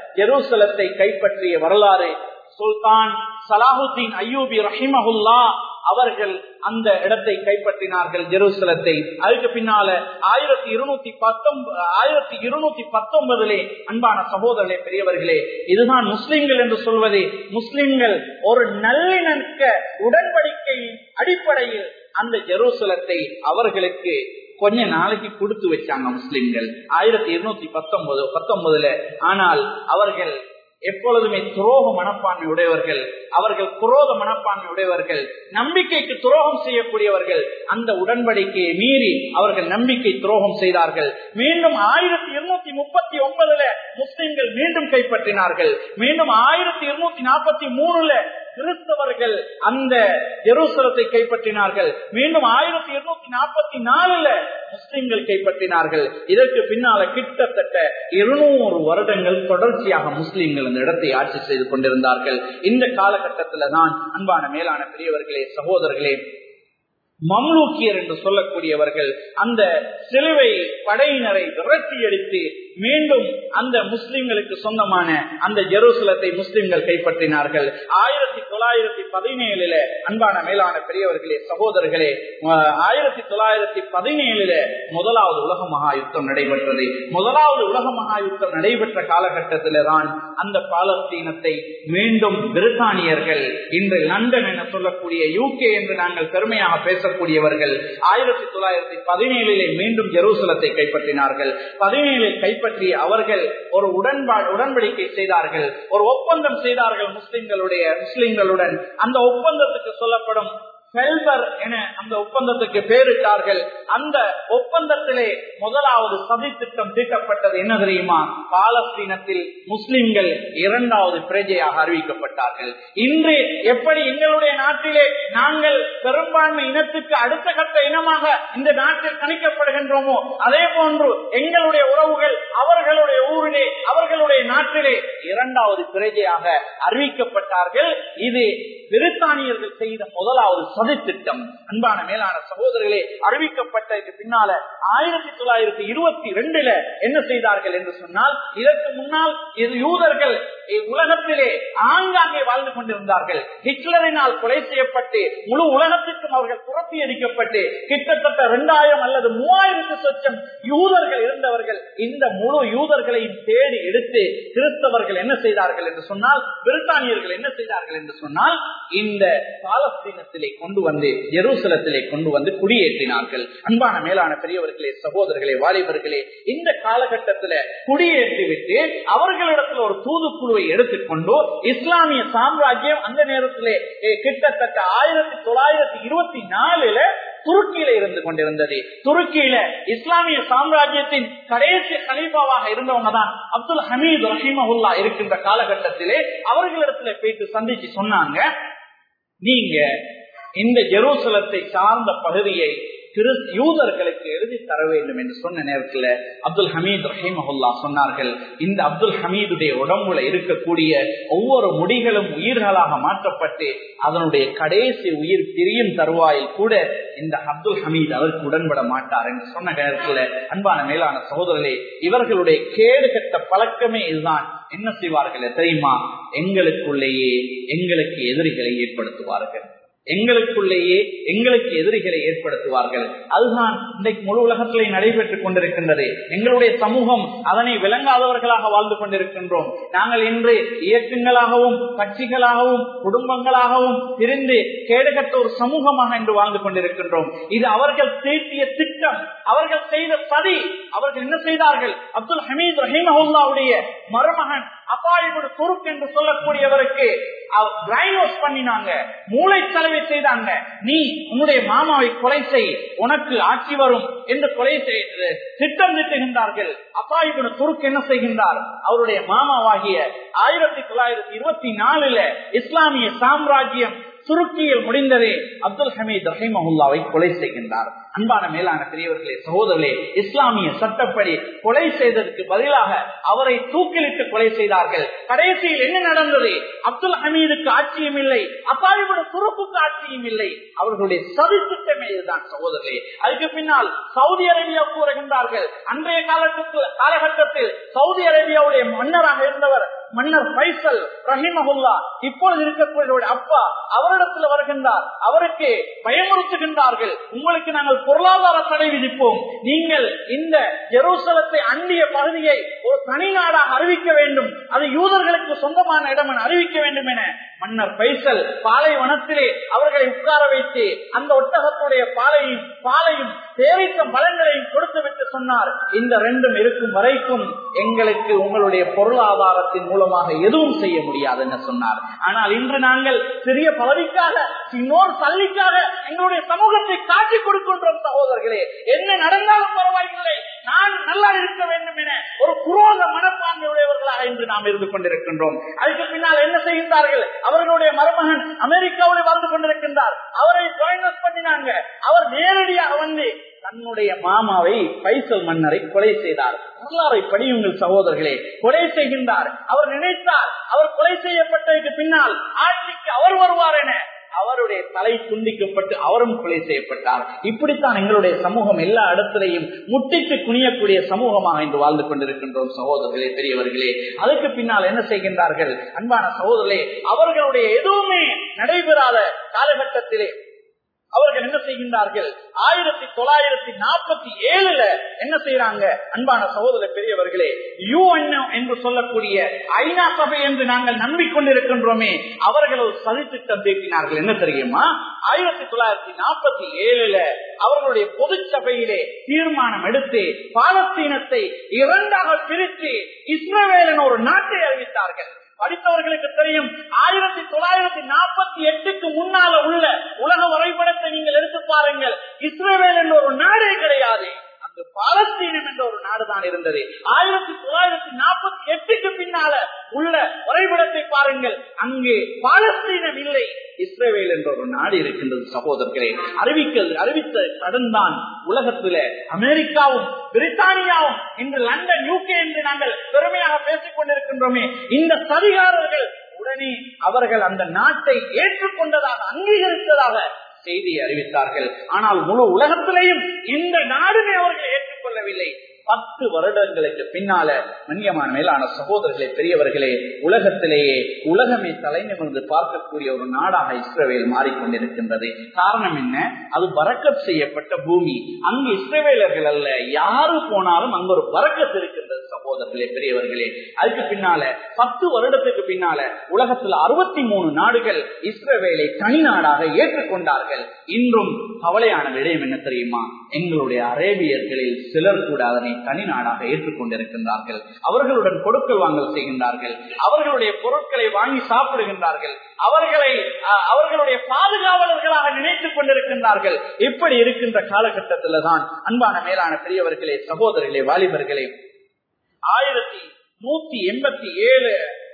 ஜெருசலத்தை கைப்பற்றிய வரலாறு சுல்தான் சலாஹுத்தீன் ஐயூபி ரஹிமஹுல்லா அவர்கள் அந்த இடத்தை கைப்பற்றினார்கள் ஜெருசலத்தை அதுக்கு பின்னால ஆயிரத்தி இருநூத்தி பத்தொன்பது ஆயிரத்தி இருநூத்தி பத்தொன்பதுலே அன்பான சகோதரர்களே பெரியவர்களே இதுதான் முஸ்லிம்கள் என்று சொல்வது முஸ்லிம்கள் ஒரு நல்லிணக்க உடன்படிக்கையின் அடிப்படையில் அந்த ஜெருசலத்தை அவர்களுக்கு கொஞ்ச நாளைக்கு கொடுத்து வச்சாங்க முஸ்லிம்கள் ஆயிரத்தி இருநூத்தி பத்தொன்பது பத்தொன்பதுல ஆனால் அவர்கள் எப்பொழுதுமே துரோக மனப்பான்மை உடையவர்கள் அவர்கள் குரோத மனப்பான்மை உடையவர்கள் நம்பிக்கைக்கு துரோகம் செய்யக்கூடியவர்கள் அந்த உடன்படிக்கையை மீறி அவர்கள் நம்பிக்கை துரோகம் செய்தார்கள் மீண்டும் ஆயிரத்தி இருநூத்தி முப்பத்தி ஒன்பதுல முஸ்லிம்கள் மீண்டும் கைப்பற்றினார்கள் மீண்டும் ஆயிரத்தி இருநூத்தி நாற்பத்தி மூணுல கிறிஸ்தவர்கள் அந்த ஜெருசலத்தை கைப்பற்றினார்கள் மீண்டும் ஆயிரத்தி இருநூத்தி நாற்பத்தி நாலுல முஸ்லிம்கள் கைப்பற்றினார்கள் இதற்கு பின்னால கிட்டத்தட்ட இருநூறு வருடங்கள் தொடர்ச்சியாக முஸ்லிம்கள் அந்த இடத்தை ஆட்சி செய்து கொண்டிருந்தார்கள் இந்த காலகட்டத்தில் தான் அன்பான மேலான பெரியவர்களே சகோதரர்களே மம்லூக்கியர் என்று சொல்லக்கூடியவர்கள் அந்த சிலுவை படையினரை விரட்டி அடித்து மீண்டும் அந்த முஸ்லிம்களுக்கு சொந்தமான அந்த ஜெருசலத்தை முஸ்லிம்கள் கைப்பற்றினார்கள் ஆயிரத்தி தொள்ளாயிரத்தி பதினேழுல அன்பான மேலான பெரியவர்களே சகோதரர்களே ஆயிரத்தி தொள்ளாயிரத்தி பதினேழுல முதலாவது உலக மகா யுத்தம் நடைபெற்றது முதலாவது உலக மகா யுத்தம் நடைபெற்ற காலகட்டத்தில தான் அந்த பாலஸ்தீனத்தை மீண்டும் பிரித்தானியர்கள் இன்று லண்டன் என சொல்லக்கூடிய யூகே என்று நாங்கள் பெருமையாக பேசக்கூடியவர்கள் ஆயிரத்தி தொள்ளாயிரத்தி பதினேழிலே மீண்டும் ஜெருசலத்தை கைப்பற்றினார்கள் பதினேழில் கைப்பற்றிய அவர்கள் ஒரு உடன்பாடு உடன்படிக்கை செய்தார்கள் ஒரு ஒப்பந்தம் செய்தார்கள் முஸ்லிம்களுடைய முஸ்லிம்களுடன் அந்த ஒப்பந்தத்துக்கு சொல்லப்படும் செல்வர் என அந்த ஒப்பந்தத்துக்கு பேரிட்டார்கள் அந்த ஒப்பந்தத்திலே முதலாவது சதி திட்டம் தீட்டப்பட்டது என்ன தெரியுமா பாலஸ்தீனத்தில் முஸ்லிம்கள் இரண்டாவது பிரஜையாக அறிவிக்கப்பட்டார்கள் இன்று எப்படி எங்களுடைய நாட்டிலே நாங்கள் பெரும்பான்மை இனத்துக்கு அடுத்த கட்ட இனமாக இந்த நாட்டில் கணிக்கப்படுகின்றோமோ அதே போன்று எங்களுடைய உறவுகள் அவர்களுடைய ஊரிலே அவர்களுடைய நாட்டிலே இரண்டாவது பிரஜையாக அறிவிக்கப்பட்டார்கள் இது பிரித்தானியர்கள் செய்த முதலாவது சதித்திட்டம் அன்பான மேலான சகோதரர்களே அறிவிக்கப்பட்டதுக்கு பின்னால ஆயிரத்தி தொள்ளாயிரத்தி இருபத்தி ரெண்டுல என்ன செய்தார்கள் என்று சொன்னால் இதற்கு முன்னால் இது யூதர்கள் உலகத்திலே ஆங்காங்கே வாழ்ந்து கொண்டிருந்தார்கள் ஹிட்லரினால் கொலை செய்யப்பட்டு முழு உலகத்திற்கும் அவர்கள் புறத்தி அடிக்கப்பட்டு கிட்டத்தட்ட இரண்டாயிரம் அல்லது மூவாயிரத்து சொச்சம் யூதர்கள் இருந்தவர்கள் இந்த முழு யூதர்களையும் தேடி எடுத்து கிறிஸ்தவர்கள் என்ன செய்தார்கள் என்று சொன்னால் பிரித்தானியர்கள் என்ன செய்தார்கள் என்று சொன்னால் இந்த பாலஸ்தீனத்திலே கொண்டு வந்து ஜெருசலத்திலே கொண்டு வந்து குடியேற்றினார்கள் அன்பான மேலான பெரியவர்களே சகோதரர்களே வாலிபர்களே இந்த காலகட்டத்தில் குடியேற்றி விட்டு அவர்களிடத்தில் ஒரு தூதுக்குழுவை எடுத்துக்கொண்டு இஸ்லாமிய சாம்ராஜ்யம் அந்த நேரத்திலே கிட்டத்தட்ட ஆயிரத்தி தொள்ளாயிரத்தி இருபத்தி நாலுல துருக்கியில இருந்து கொண்டிருந்தது துருக்கியில இஸ்லாமிய சாம்ராஜ்யத்தின் கடைசி கலீபாவாக இருந்தவங்க தான் அப்துல் ஹமீது ரஹிமஹுல்லா இருக்கின்ற காலகட்டத்திலே அவர்களிடத்துல போயிட்டு சந்திச்சு சொன்னாங்க நீங்க இந்த ஜெருசலத்தை சார்ந்த பகுதியை யூதர்களுக்கு எழுதி தர வேண்டும் என்று சொன்ன நேரத்தில் அப்துல் ஹமீத் ரஹிமஹுல்லா சொன்னார்கள் இந்த அப்துல் ஹமீதுடைய உடம்புல இருக்கக்கூடிய ஒவ்வொரு முடிகளும் உயிர்களாக மாற்றப்பட்டு அதனுடைய கடைசி உயிர் பிரியும் தருவாயில் கூட இந்த அப்துல் ஹமீத் அதற்கு உடன்பட மாட்டார் என்று சொன்ன நேரத்தில் அன்பான மேலான சகோதரர்களே இவர்களுடைய கேடு கட்ட பழக்கமே இதுதான் என்ன செய்வார்கள் தெரியுமா எங்களுக்குள்ளேயே எங்களுக்கு எதிரிகளை ஏற்படுத்துவார்கள் எங்களுக்குள்ளேயே எங்களுக்கு எதிரிகளை ஏற்படுத்துவார்கள் அதுதான் இன்றைக்கு முழு உலகத்திலே நடைபெற்றுக் கொண்டிருக்கின்றது எங்களுடைய சமூகம் அதனை விளங்காதவர்களாக வாழ்ந்து கொண்டிருக்கின்றோம் நாங்கள் இன்று இயக்கங்களாகவும் கட்சிகளாகவும் குடும்பங்களாகவும் பிரிந்து கேடுகட்ட ஒரு சமூகமாக இன்று வாழ்ந்து கொண்டிருக்கின்றோம் இது அவர்கள் தீட்டிய திட்டம் அவர்கள் செய்த சதி அவர்கள் என்ன செய்தார்கள் அப்துல் ஹமீத் ரஹீமஹுல்லாவுடைய மருமகன் அப்பாயிபுடு துருக் என்று சொல்லக்கூடியவருக்கு பண்ணினாங்க மூளை செலவை செய்தாங்க நீ உன்னுடைய மாமாவை கொலை செய் உனக்கு ஆட்சி வரும் என்று கொலை செய்து திட்டம் திட்டுகின்றார்கள் அப்பாயிபுடு துருக் என்ன செய்கின்றார் அவருடைய மாமாவாகிய ஆயிரத்தி தொள்ளாயிரத்தி இருபத்தி நாலுல இஸ்லாமிய சாம்ராஜ்யம் துருக்கியில் முடிந்ததே அப்துல் ஹமீத் ரஹிமஹுல்லாவை கொலை செய்கின்றார் அன்பான மேலான பெரியவர்களே சகோதரர்களே இஸ்லாமிய சட்டப்படி கொலை செய்ததற்கு பதிலாக அவரை தூக்கிலிட்டு கொலை செய்தார்கள் கடைசியில் என்ன நடந்தது அப்துல் ஹமீதுக்கு ஆட்சியும் இல்லை அப்பாவிபட துருப்புக்கு ஆட்சியும் இல்லை அவர்களுடைய சதி திட்டமே இதுதான் சகோதரர்களே அதுக்கு பின்னால் சவுதி அரேபியா கூறுகின்றார்கள் அன்றைய காலகட்டத்தில் காலகட்டத்தில் சவுதி அரேபியாவுடைய மன்னராக இருந்தவர் மன்னர் பைசல் ரஹிமஹுல்லா இப்பொழுது இருக்கக்கூடிய அப்பா அவரிடத்துல வருகின்றார் அவருக்கு பயமுறுத்துகின்றார்கள் உங்களுக்கு நாங்கள் பொருளாதார தடை விதிப்போம் நீங்கள் இந்த ஜெருசலத்தை அண்டிய பகுதியை ஒரு தனி நாடாக அறிவிக்க வேண்டும் அது யூதர்களுக்கு சொந்தமான இடம் என அறிவிக்க வேண்டும் என மன்னர் பைசல் பாலைவனத்திலே அவர்களை உட்கார வைத்து அந்த ஒட்டகத்துடைய பாலையும் பாலையும் தேவைத்த பலன்களையும் கொடுத்து விட்டு சொன்னார் இந்த ரெண்டும் இருக்கும் வரைக்கும் எங்களுக்கு உங்களுடைய பொருளாதாரத்தின் மூலமாக எதுவும் செய்ய முடியாது என்று சொன்னார் ஆனால் இன்று நாங்கள் சிறிய பதவிக்காக இன்னொரு சல்லிக்காக எங்களுடைய சமூகத்தை காட்டிக் கொடுக்கின்றோம் சகோதரர்களே என்ன நடந்தாலும் பரவாயில்லை நான் நல்லா இருக்க வேண்டும் என ஒரு குரோத மனப்பான்மை உடையவர்களாக இன்று நாம் இருந்து கொண்டிருக்கின்றோம் அதுக்கு பின்னால் என்ன செய்கின்றார்கள் அவர்களுடைய மருமகன் அமெரிக்காவில் வாழ்ந்து கொண்டிருக்கின்றார் அவரை ஜாயினஸ் பண்ணினாங்க அவர் நேரடியாக வந்து தன்னுடைய மாமாவை பைசல் மன்னரை கொலை செய்தார் வரலாறை படியுங்கள் சகோதரர்களே கொலை செய்கின்றார் அவர் நினைத்தார் அவர் கொலை செய்யப்பட்டதற்கு பின்னால் ஆட்சிக்கு அவர் வருவார் என அவருடைய தலை துண்டிக்கப்பட்டு அவரும் கொலை செய்யப்பட்டார் இப்படித்தான் எங்களுடைய சமூகம் எல்லா இடத்திலையும் முட்டிக்கு குனியக்கூடிய சமூகமாக இன்று வாழ்ந்து கொண்டிருக்கின்றோம் சகோதரர்களே பெரியவர்களே அதுக்கு பின்னால் என்ன செய்கின்றார்கள் அன்பான சகோதரர்களே அவர்களுடைய எதுவுமே நடைபெறாத காலகட்டத்திலே அவர்கள் என்ன செய்கின்றார்கள் ஆயிரத்தி தொள்ளாயிரத்தி நாற்பத்தி ஏழுல என்ன செய்யறாங்க அன்பான சகோதர பெரியவர்களே யூஎன் என்று சொல்லக்கூடிய ஐநா சபை என்று நாங்கள் நம்பிக்கொண்டிருக்கின்றோமே அவர்கள் ஒரு சதித்திட்டம் தீர்க்கினார்கள் என்ன தெரியுமா ஆயிரத்தி தொள்ளாயிரத்தி நாற்பத்தி ஏழுல அவர்களுடைய பொது சபையிலே தீர்மானம் எடுத்து பாலஸ்தீனத்தை இரண்டாக பிரித்து இஸ்ரேல் ஒரு நாட்டை அறிவித்தார்கள் படித்தவர்களுக்கு தெரியும் ஆயிரத்தி தொள்ளாயிரத்தி நாற்பத்தி எட்டுக்கு முன்னால உள்ள உலக வரைபடத்தை நீங்கள் எடுத்து பாருங்கள் இஸ்ரேல் என்ற ஒரு நாடே கிடையாது அங்கு பாலஸ்தீனம் என்ற ஒரு நாடுதான் இருந்தது ஆயிரத்தி தொள்ளாயிரத்தி நாற்பத்தி எட்டுக்கு பின்னால உள்ள வரைபடத்தை பாருங்கள் அங்கே பாலஸ்தீனம் இல்லை இஸ்ரேல் என்ற ஒரு நாடு இருக்கின்றது சகோதரர்களே அறிவிக்க அறிவித்த கடன்தான் உலகத்தில அமெரிக்காவும் பிரித்தானியாவும் இன்று லண்டன் யூகே என்று நாங்கள் பெருமையாக பேசிக் கொண்டிருக்கின்றோமே இந்த சதிகாரர்கள் உடனே அவர்கள் அந்த நாட்டை ஏற்றுக்கொண்டதாக அங்கீகரித்ததாக செய்தியை அறிவித்தார்கள் ஆனால் முழு உலகத்திலேயும் இந்த நாடுமே அவர்கள் ஏற்றுக்கொள்ளவில்லை பத்து வருடங்களுக்கு பின்னால மன்னியமான மேலான சகோதரர்களே பெரியவர்களே உலகத்திலேயே உலகமே தலைநிமிர்ந்து பார்க்கக்கூடிய ஒரு நாடாக இஸ்ரேல் மாறிக்கொண்டிருக்கின்றது காரணம் என்ன அது வரக்கத் செய்யப்பட்ட பூமி அங்கு இஸ்ரேலர்கள் அல்ல யாரு போனாலும் அங்கு ஒரு வரக்கத்து இருக்கின்றது சகோதரர்களே பெரியவர்களே அதுக்கு பின்னால பத்து வருடத்துக்கு பின்னால உலகத்தில் அறுபத்தி மூணு நாடுகள் இஸ்ரேலை தனி நாடாக ஏற்றுக்கொண்டார்கள் இன்றும் கவலையான விடயம் என்ன தெரியுமா எங்களுடைய அரேபியர்களில் சிலர் கூட அதனை தனி நாடாக ஏற்றுக்கொண்டிருக்கின்றார்கள் அவர்களுடன் கொடுக்கல் வாங்கல் செய்கின்றார்கள் அவர்களுடைய பொருட்களை வாங்கி சாப்பிடுகின்றார்கள் அவர்களை அவர்களுடைய பாதுகாவலர்களாக நினைத்துக் கொண்டிருக்கின்றார்கள் இப்படி இருக்கின்ற காலகட்டத்தில் தான் அன்பான மேலான பெரியவர்களே சகோதரர்களே வாலிபர்களே ஆயிரத்தி நூத்தி எண்பத்தி ஏழு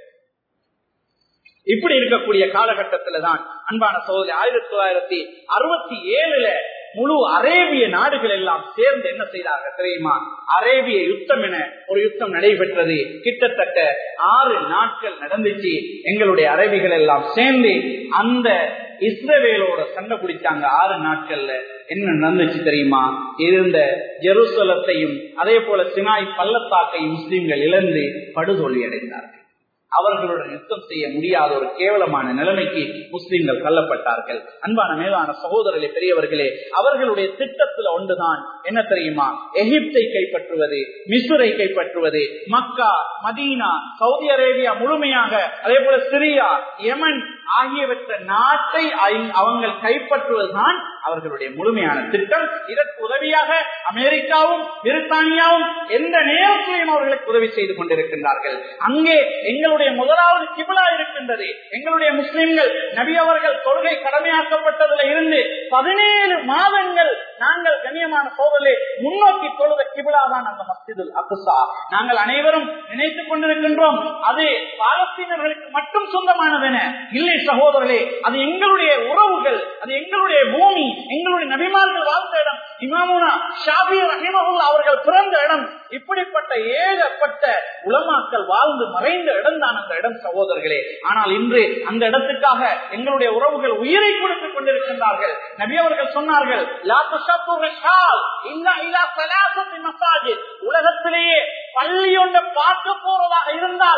இப்படி இருக்கக்கூடிய காலகட்டத்துல தான் அன்பான சோதரி ஆயிரத்தி தொள்ளாயிரத்தி அறுபத்தி ஏழுல முழு அரேபிய நாடுகள் எல்லாம் சேர்ந்து என்ன செய்தார்கள் தெரியுமா அரேபிய யுத்தம் என ஒரு யுத்தம் நடைபெற்றது கிட்டத்தட்ட ஆறு நாட்கள் நடந்துச்சு எங்களுடைய அரேபிகள் எல்லாம் சேர்ந்து அந்த இஸ்ரவேலோட சண்டை பிடிச்சாங்க ஆறு நாட்கள்ல என்ன நடந்துச்சு தெரியுமா இருந்த ஜெருசலத்தையும் அதே போல சினாய் பள்ளத்தாக்கையும் முஸ்லிம்கள் இழந்து படுதோல்வி அடைந்தார்கள் அவர்களுடன் யுத்தம் செய்ய முடியாத ஒரு கேவலமான நிலைமைக்கு முஸ்லிம்கள் தள்ளப்பட்டார்கள் அன்பான மேலான சகோதரர்களே பெரியவர்களே அவர்களுடைய திட்டத்துல ஒன்றுதான் என்ன தெரியுமா எகிப்தை கைப்பற்றுவது மிசுரை கைப்பற்றுவது மக்கா மதீனா சவுதி அரேபியா முழுமையாக அதே போல சிரியா யமன் ஆகியவற்றை நாட்டை அவங்க கைப்பற்றுவதுதான் அவர்களுடைய முழுமையான திட்டம் இதற்கு உதவியாக அமெரிக்காவும் பிரித்தானியாவும் எந்த நேரத்திலையும் அவர்களுக்கு உதவி செய்து கொண்டிருக்கின்றார்கள் அங்கே எங்களுடைய முதலாவது கிபிலா இருக்கின்றது எங்களுடைய முஸ்லிம்கள் நபி அவர்கள் கொள்கை கடமையாக்கப்பட்டதுல இருந்து பதினேழு மாதங்கள் நாங்கள் கண்ணியமான சோதலே முன்னோக்கி தொழுத கிபிலா தான் அந்த மஸ்ஜிதுல் அகுசா நாங்கள் அனைவரும் நினைத்துக் கொண்டிருக்கின்றோம் அது பாலஸ்தீனர்களுக்கு மட்டும் சொந்தமானதென இல்லை சகோதரர்களே அது எங்களுடைய உறவுகள் அது எங்களுடைய பூமி எங்களுடைய நபிமார்கள் வாழ்ந்த இடம் இமாமுனா ஷாபி ரஹிமஹுல் அவர்கள் பிறந்த இடம் இப்படிப்பட்ட ஏகப்பட்ட உலமாக்கள் வாழ்ந்து மறைந்த இடம் தான் அந்த இடம் சகோதரர்களே ஆனால் இன்று அந்த இடத்துக்காக எங்களுடைய உறவுகள் உயிரை கொடுத்துக் கொண்டிருக்கின்றார்கள் நபி அவர்கள் சொன்னார்கள் உலகத்திலேயே பள்ளி ஒன்றை பார்க்க போறதாக இருந்தால்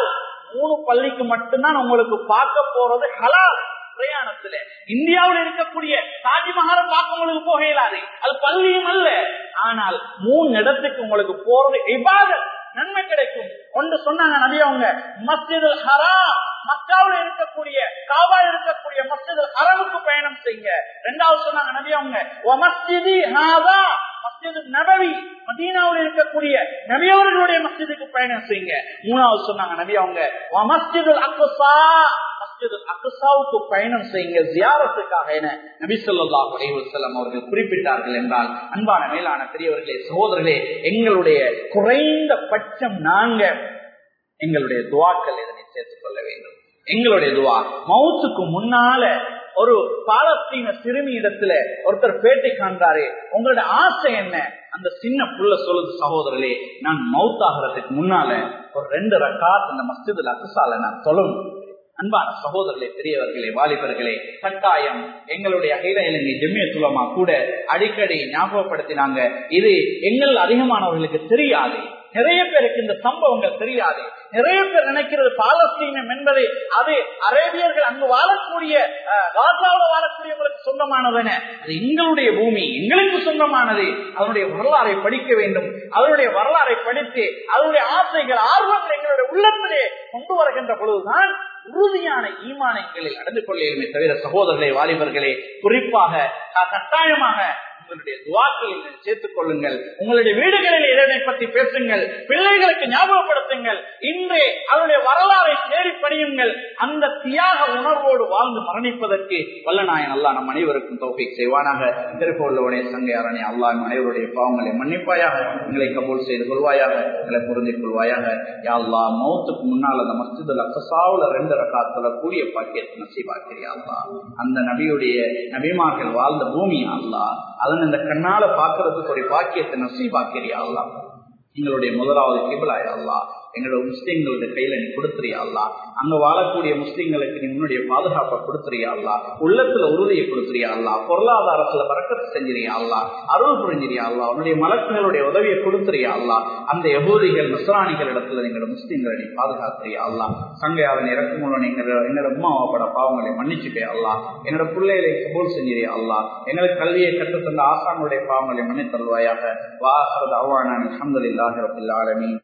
மூணு பள்ளிக்கு மட்டும்தான் உங்களுக்கு பார்க்க போறது ஹலால் பிரயாணத்துல இந்தியாவில் இருக்கக்கூடிய தாஜ்மஹாலை பார்க்க உங்களுக்கு போக இயலாது அது பள்ளியும் அல்ல ஆனால் மூணு இடத்துக்கு உங்களுக்கு போறது இபாதத் நன்மை கிடைக்கும் ஒன்று சொன்னாங்க நபி அவங்க மஸ்ஜிதுல் ஹராம் மக்காவில் இருக்கக்கூடிய காபாவில் இருக்கக்கூடிய மஸ்ஜிதுல் ஹரமுக்கு பயணம் செய்யுங்க ரெண்டாவது சொன்னாங்க நபி அவங்க மஸ்ஜிதி ஹாதா மஸ்ஜிது நபவி மதீனாவில் இருக்கக்கூடிய நபியவர்களுடைய மஸ்ஜிதுக்கு பயணம் செய்யுங்க மூணாவது சொன்னாங்க நபி அவங்க மஸ்ஜிதுல் அக்ஸா மஸ்ஜிது அக்ஸாவுக்கு பயணம் செய்யுங்க ஜியாரத்துக்காக என நபி சொல்லாஹ் அலைவசல்லம் அவர்கள் குறிப்பிட்டார்கள் என்றால் அன்பான மேலான பெரியவர்களே சகோதரர்களே எங்களுடைய குறைந்த பட்சம் நாங்க எங்களுடைய துவாக்கள் இதனை சேர்த்துக் கொள்ள வேண்டும் எங்களுடைய துவா மவுத்துக்கு முன்னால ஒரு பாலஸ்தீன சிறுமி இடத்துல ஒருத்தர் பேட்டி காண்றாரு உங்களோட ஆசை என்ன அந்த சின்ன புள்ள சொல்லுது சகோதரர்களே நான் மவுத்தாகிறதுக்கு முன்னால ஒரு ரெண்டு ரக்காத் அந்த மஸ்ஜிதுல அக்குசால நான் சொல்லணும் அன்பான சகோதரர்களே பெரியவர்களே வாலிபர்களே கட்டாயம் எங்களுடைய அகில இலங்கை ஜெம்மிய துலமா கூட அடிக்கடி ஞாபகப்படுத்தினாங்க இது எங்கள் அதிகமானவர்களுக்கு தெரியாது நிறைய பேருக்கு இந்த சம்பவங்கள் தெரியாது நிறைய பேர் நினைக்கிறது பாலஸ்தீனம் என்பது அது அரேபியர்கள் அங்கு வாழக்கூடிய காசாவில் வாழக்கூடியவங்களுக்கு சொந்தமானதுன்னு அது எங்களுடைய பூமி எங்களுக்கு சொந்தமானது அதனுடைய வரலாறை படிக்க வேண்டும் அதனுடைய வரலாறை படித்து அதனுடைய ஆசைகள் ஆர்வங்கள் எங்களுடைய உள்ளத்திலே கொண்டு வருகின்ற பொழுதுதான் உறுதியான ஈமானங்களில் நடந்து கொள்ளையுமே தவிர சகோதரர்களே வாலிபர்களே குறிப்பாக கட்டாயமாக உங்களுடைய துவாக்களில் சேர்த்துக் கொள்ளுங்கள் உங்களுடைய வீடுகளில் இதனை பற்றி பேசுங்கள் பிள்ளைகளுக்கு ஞாபகப்படுத்துங்கள் இன்றே அவருடைய வரலாறை தேடி படியுங்கள் அந்த தியாக உணர்வோடு வாழ்ந்து மரணிப்பதற்கு வல்லநாயன் அல்லா நம் அனைவருக்கும் தோப்பிக் செய்வானாக திருப்பூர்லவனே சங்கையாரனே அல்லா அனைவருடைய பாவங்களை மன்னிப்பாயாக எங்களை கபூல் செய்து கொள்வாயாக எங்களை பொருந்திக் கொள்வாயாக யாழ்லா மௌத்துக்கு முன்னால் அந்த மஸ்ஜிதுல் அக்கசாவுல ரெண்டு ரக்காத்துல கூடிய பாக்கியத்தை நசீபாக்கிறியா அல்லா அந்த நபியுடைய நபிமார்கள் வாழ்ந்த பூமி அல்லா அதன் இந்த கண்ணால பாக்குறதுக்கு ஒரு பாக்கியத்தை நசீபாக்கிறியா அல்லா எங்களுடைய முதலாவது கிபிலாயா அல்லா எங்களோட முஸ்லீம்களுடைய கையில நீ கொடுத்துறியா அல்லா அங்க வாழக்கூடிய முஸ்லீம்களுக்கு நீ உன்னுடைய பாதுகாப்பை கொடுத்துறியா அல்லா உள்ளத்துல உறுதியை கொடுத்துறியா அல்லா பொருளாதாரத்துல பறக்கத்து செஞ்சிரியா அல்லா அருள் புரிஞ்சிரியா அல்லா உன்னுடைய மலக்குகளுடைய உதவியை கொடுத்துறியா அல்லா அந்த யகூதிகள் நுசராணிகள் இடத்துல எங்களோட முஸ்லீம்களை நீ பாதுகாத்துறியா அல்லா சங்கையாவின் இறக்கும் மூலம் நீங்கள் என்னோட அம்மாவாப்பட பாவங்களை மன்னிச்சுட்டே அல்லா என்னோட பிள்ளைகளை கபூல் செஞ்சிரியா அல்லா எங்களுக்கு கல்வியை கற்றுத்தந்த ஆசானுடைய பாவங்களை மன்னித்தல்வாயாக வாசரது அவ்வான அஹமதுல்லாஹி ரபில் ஆலமீன்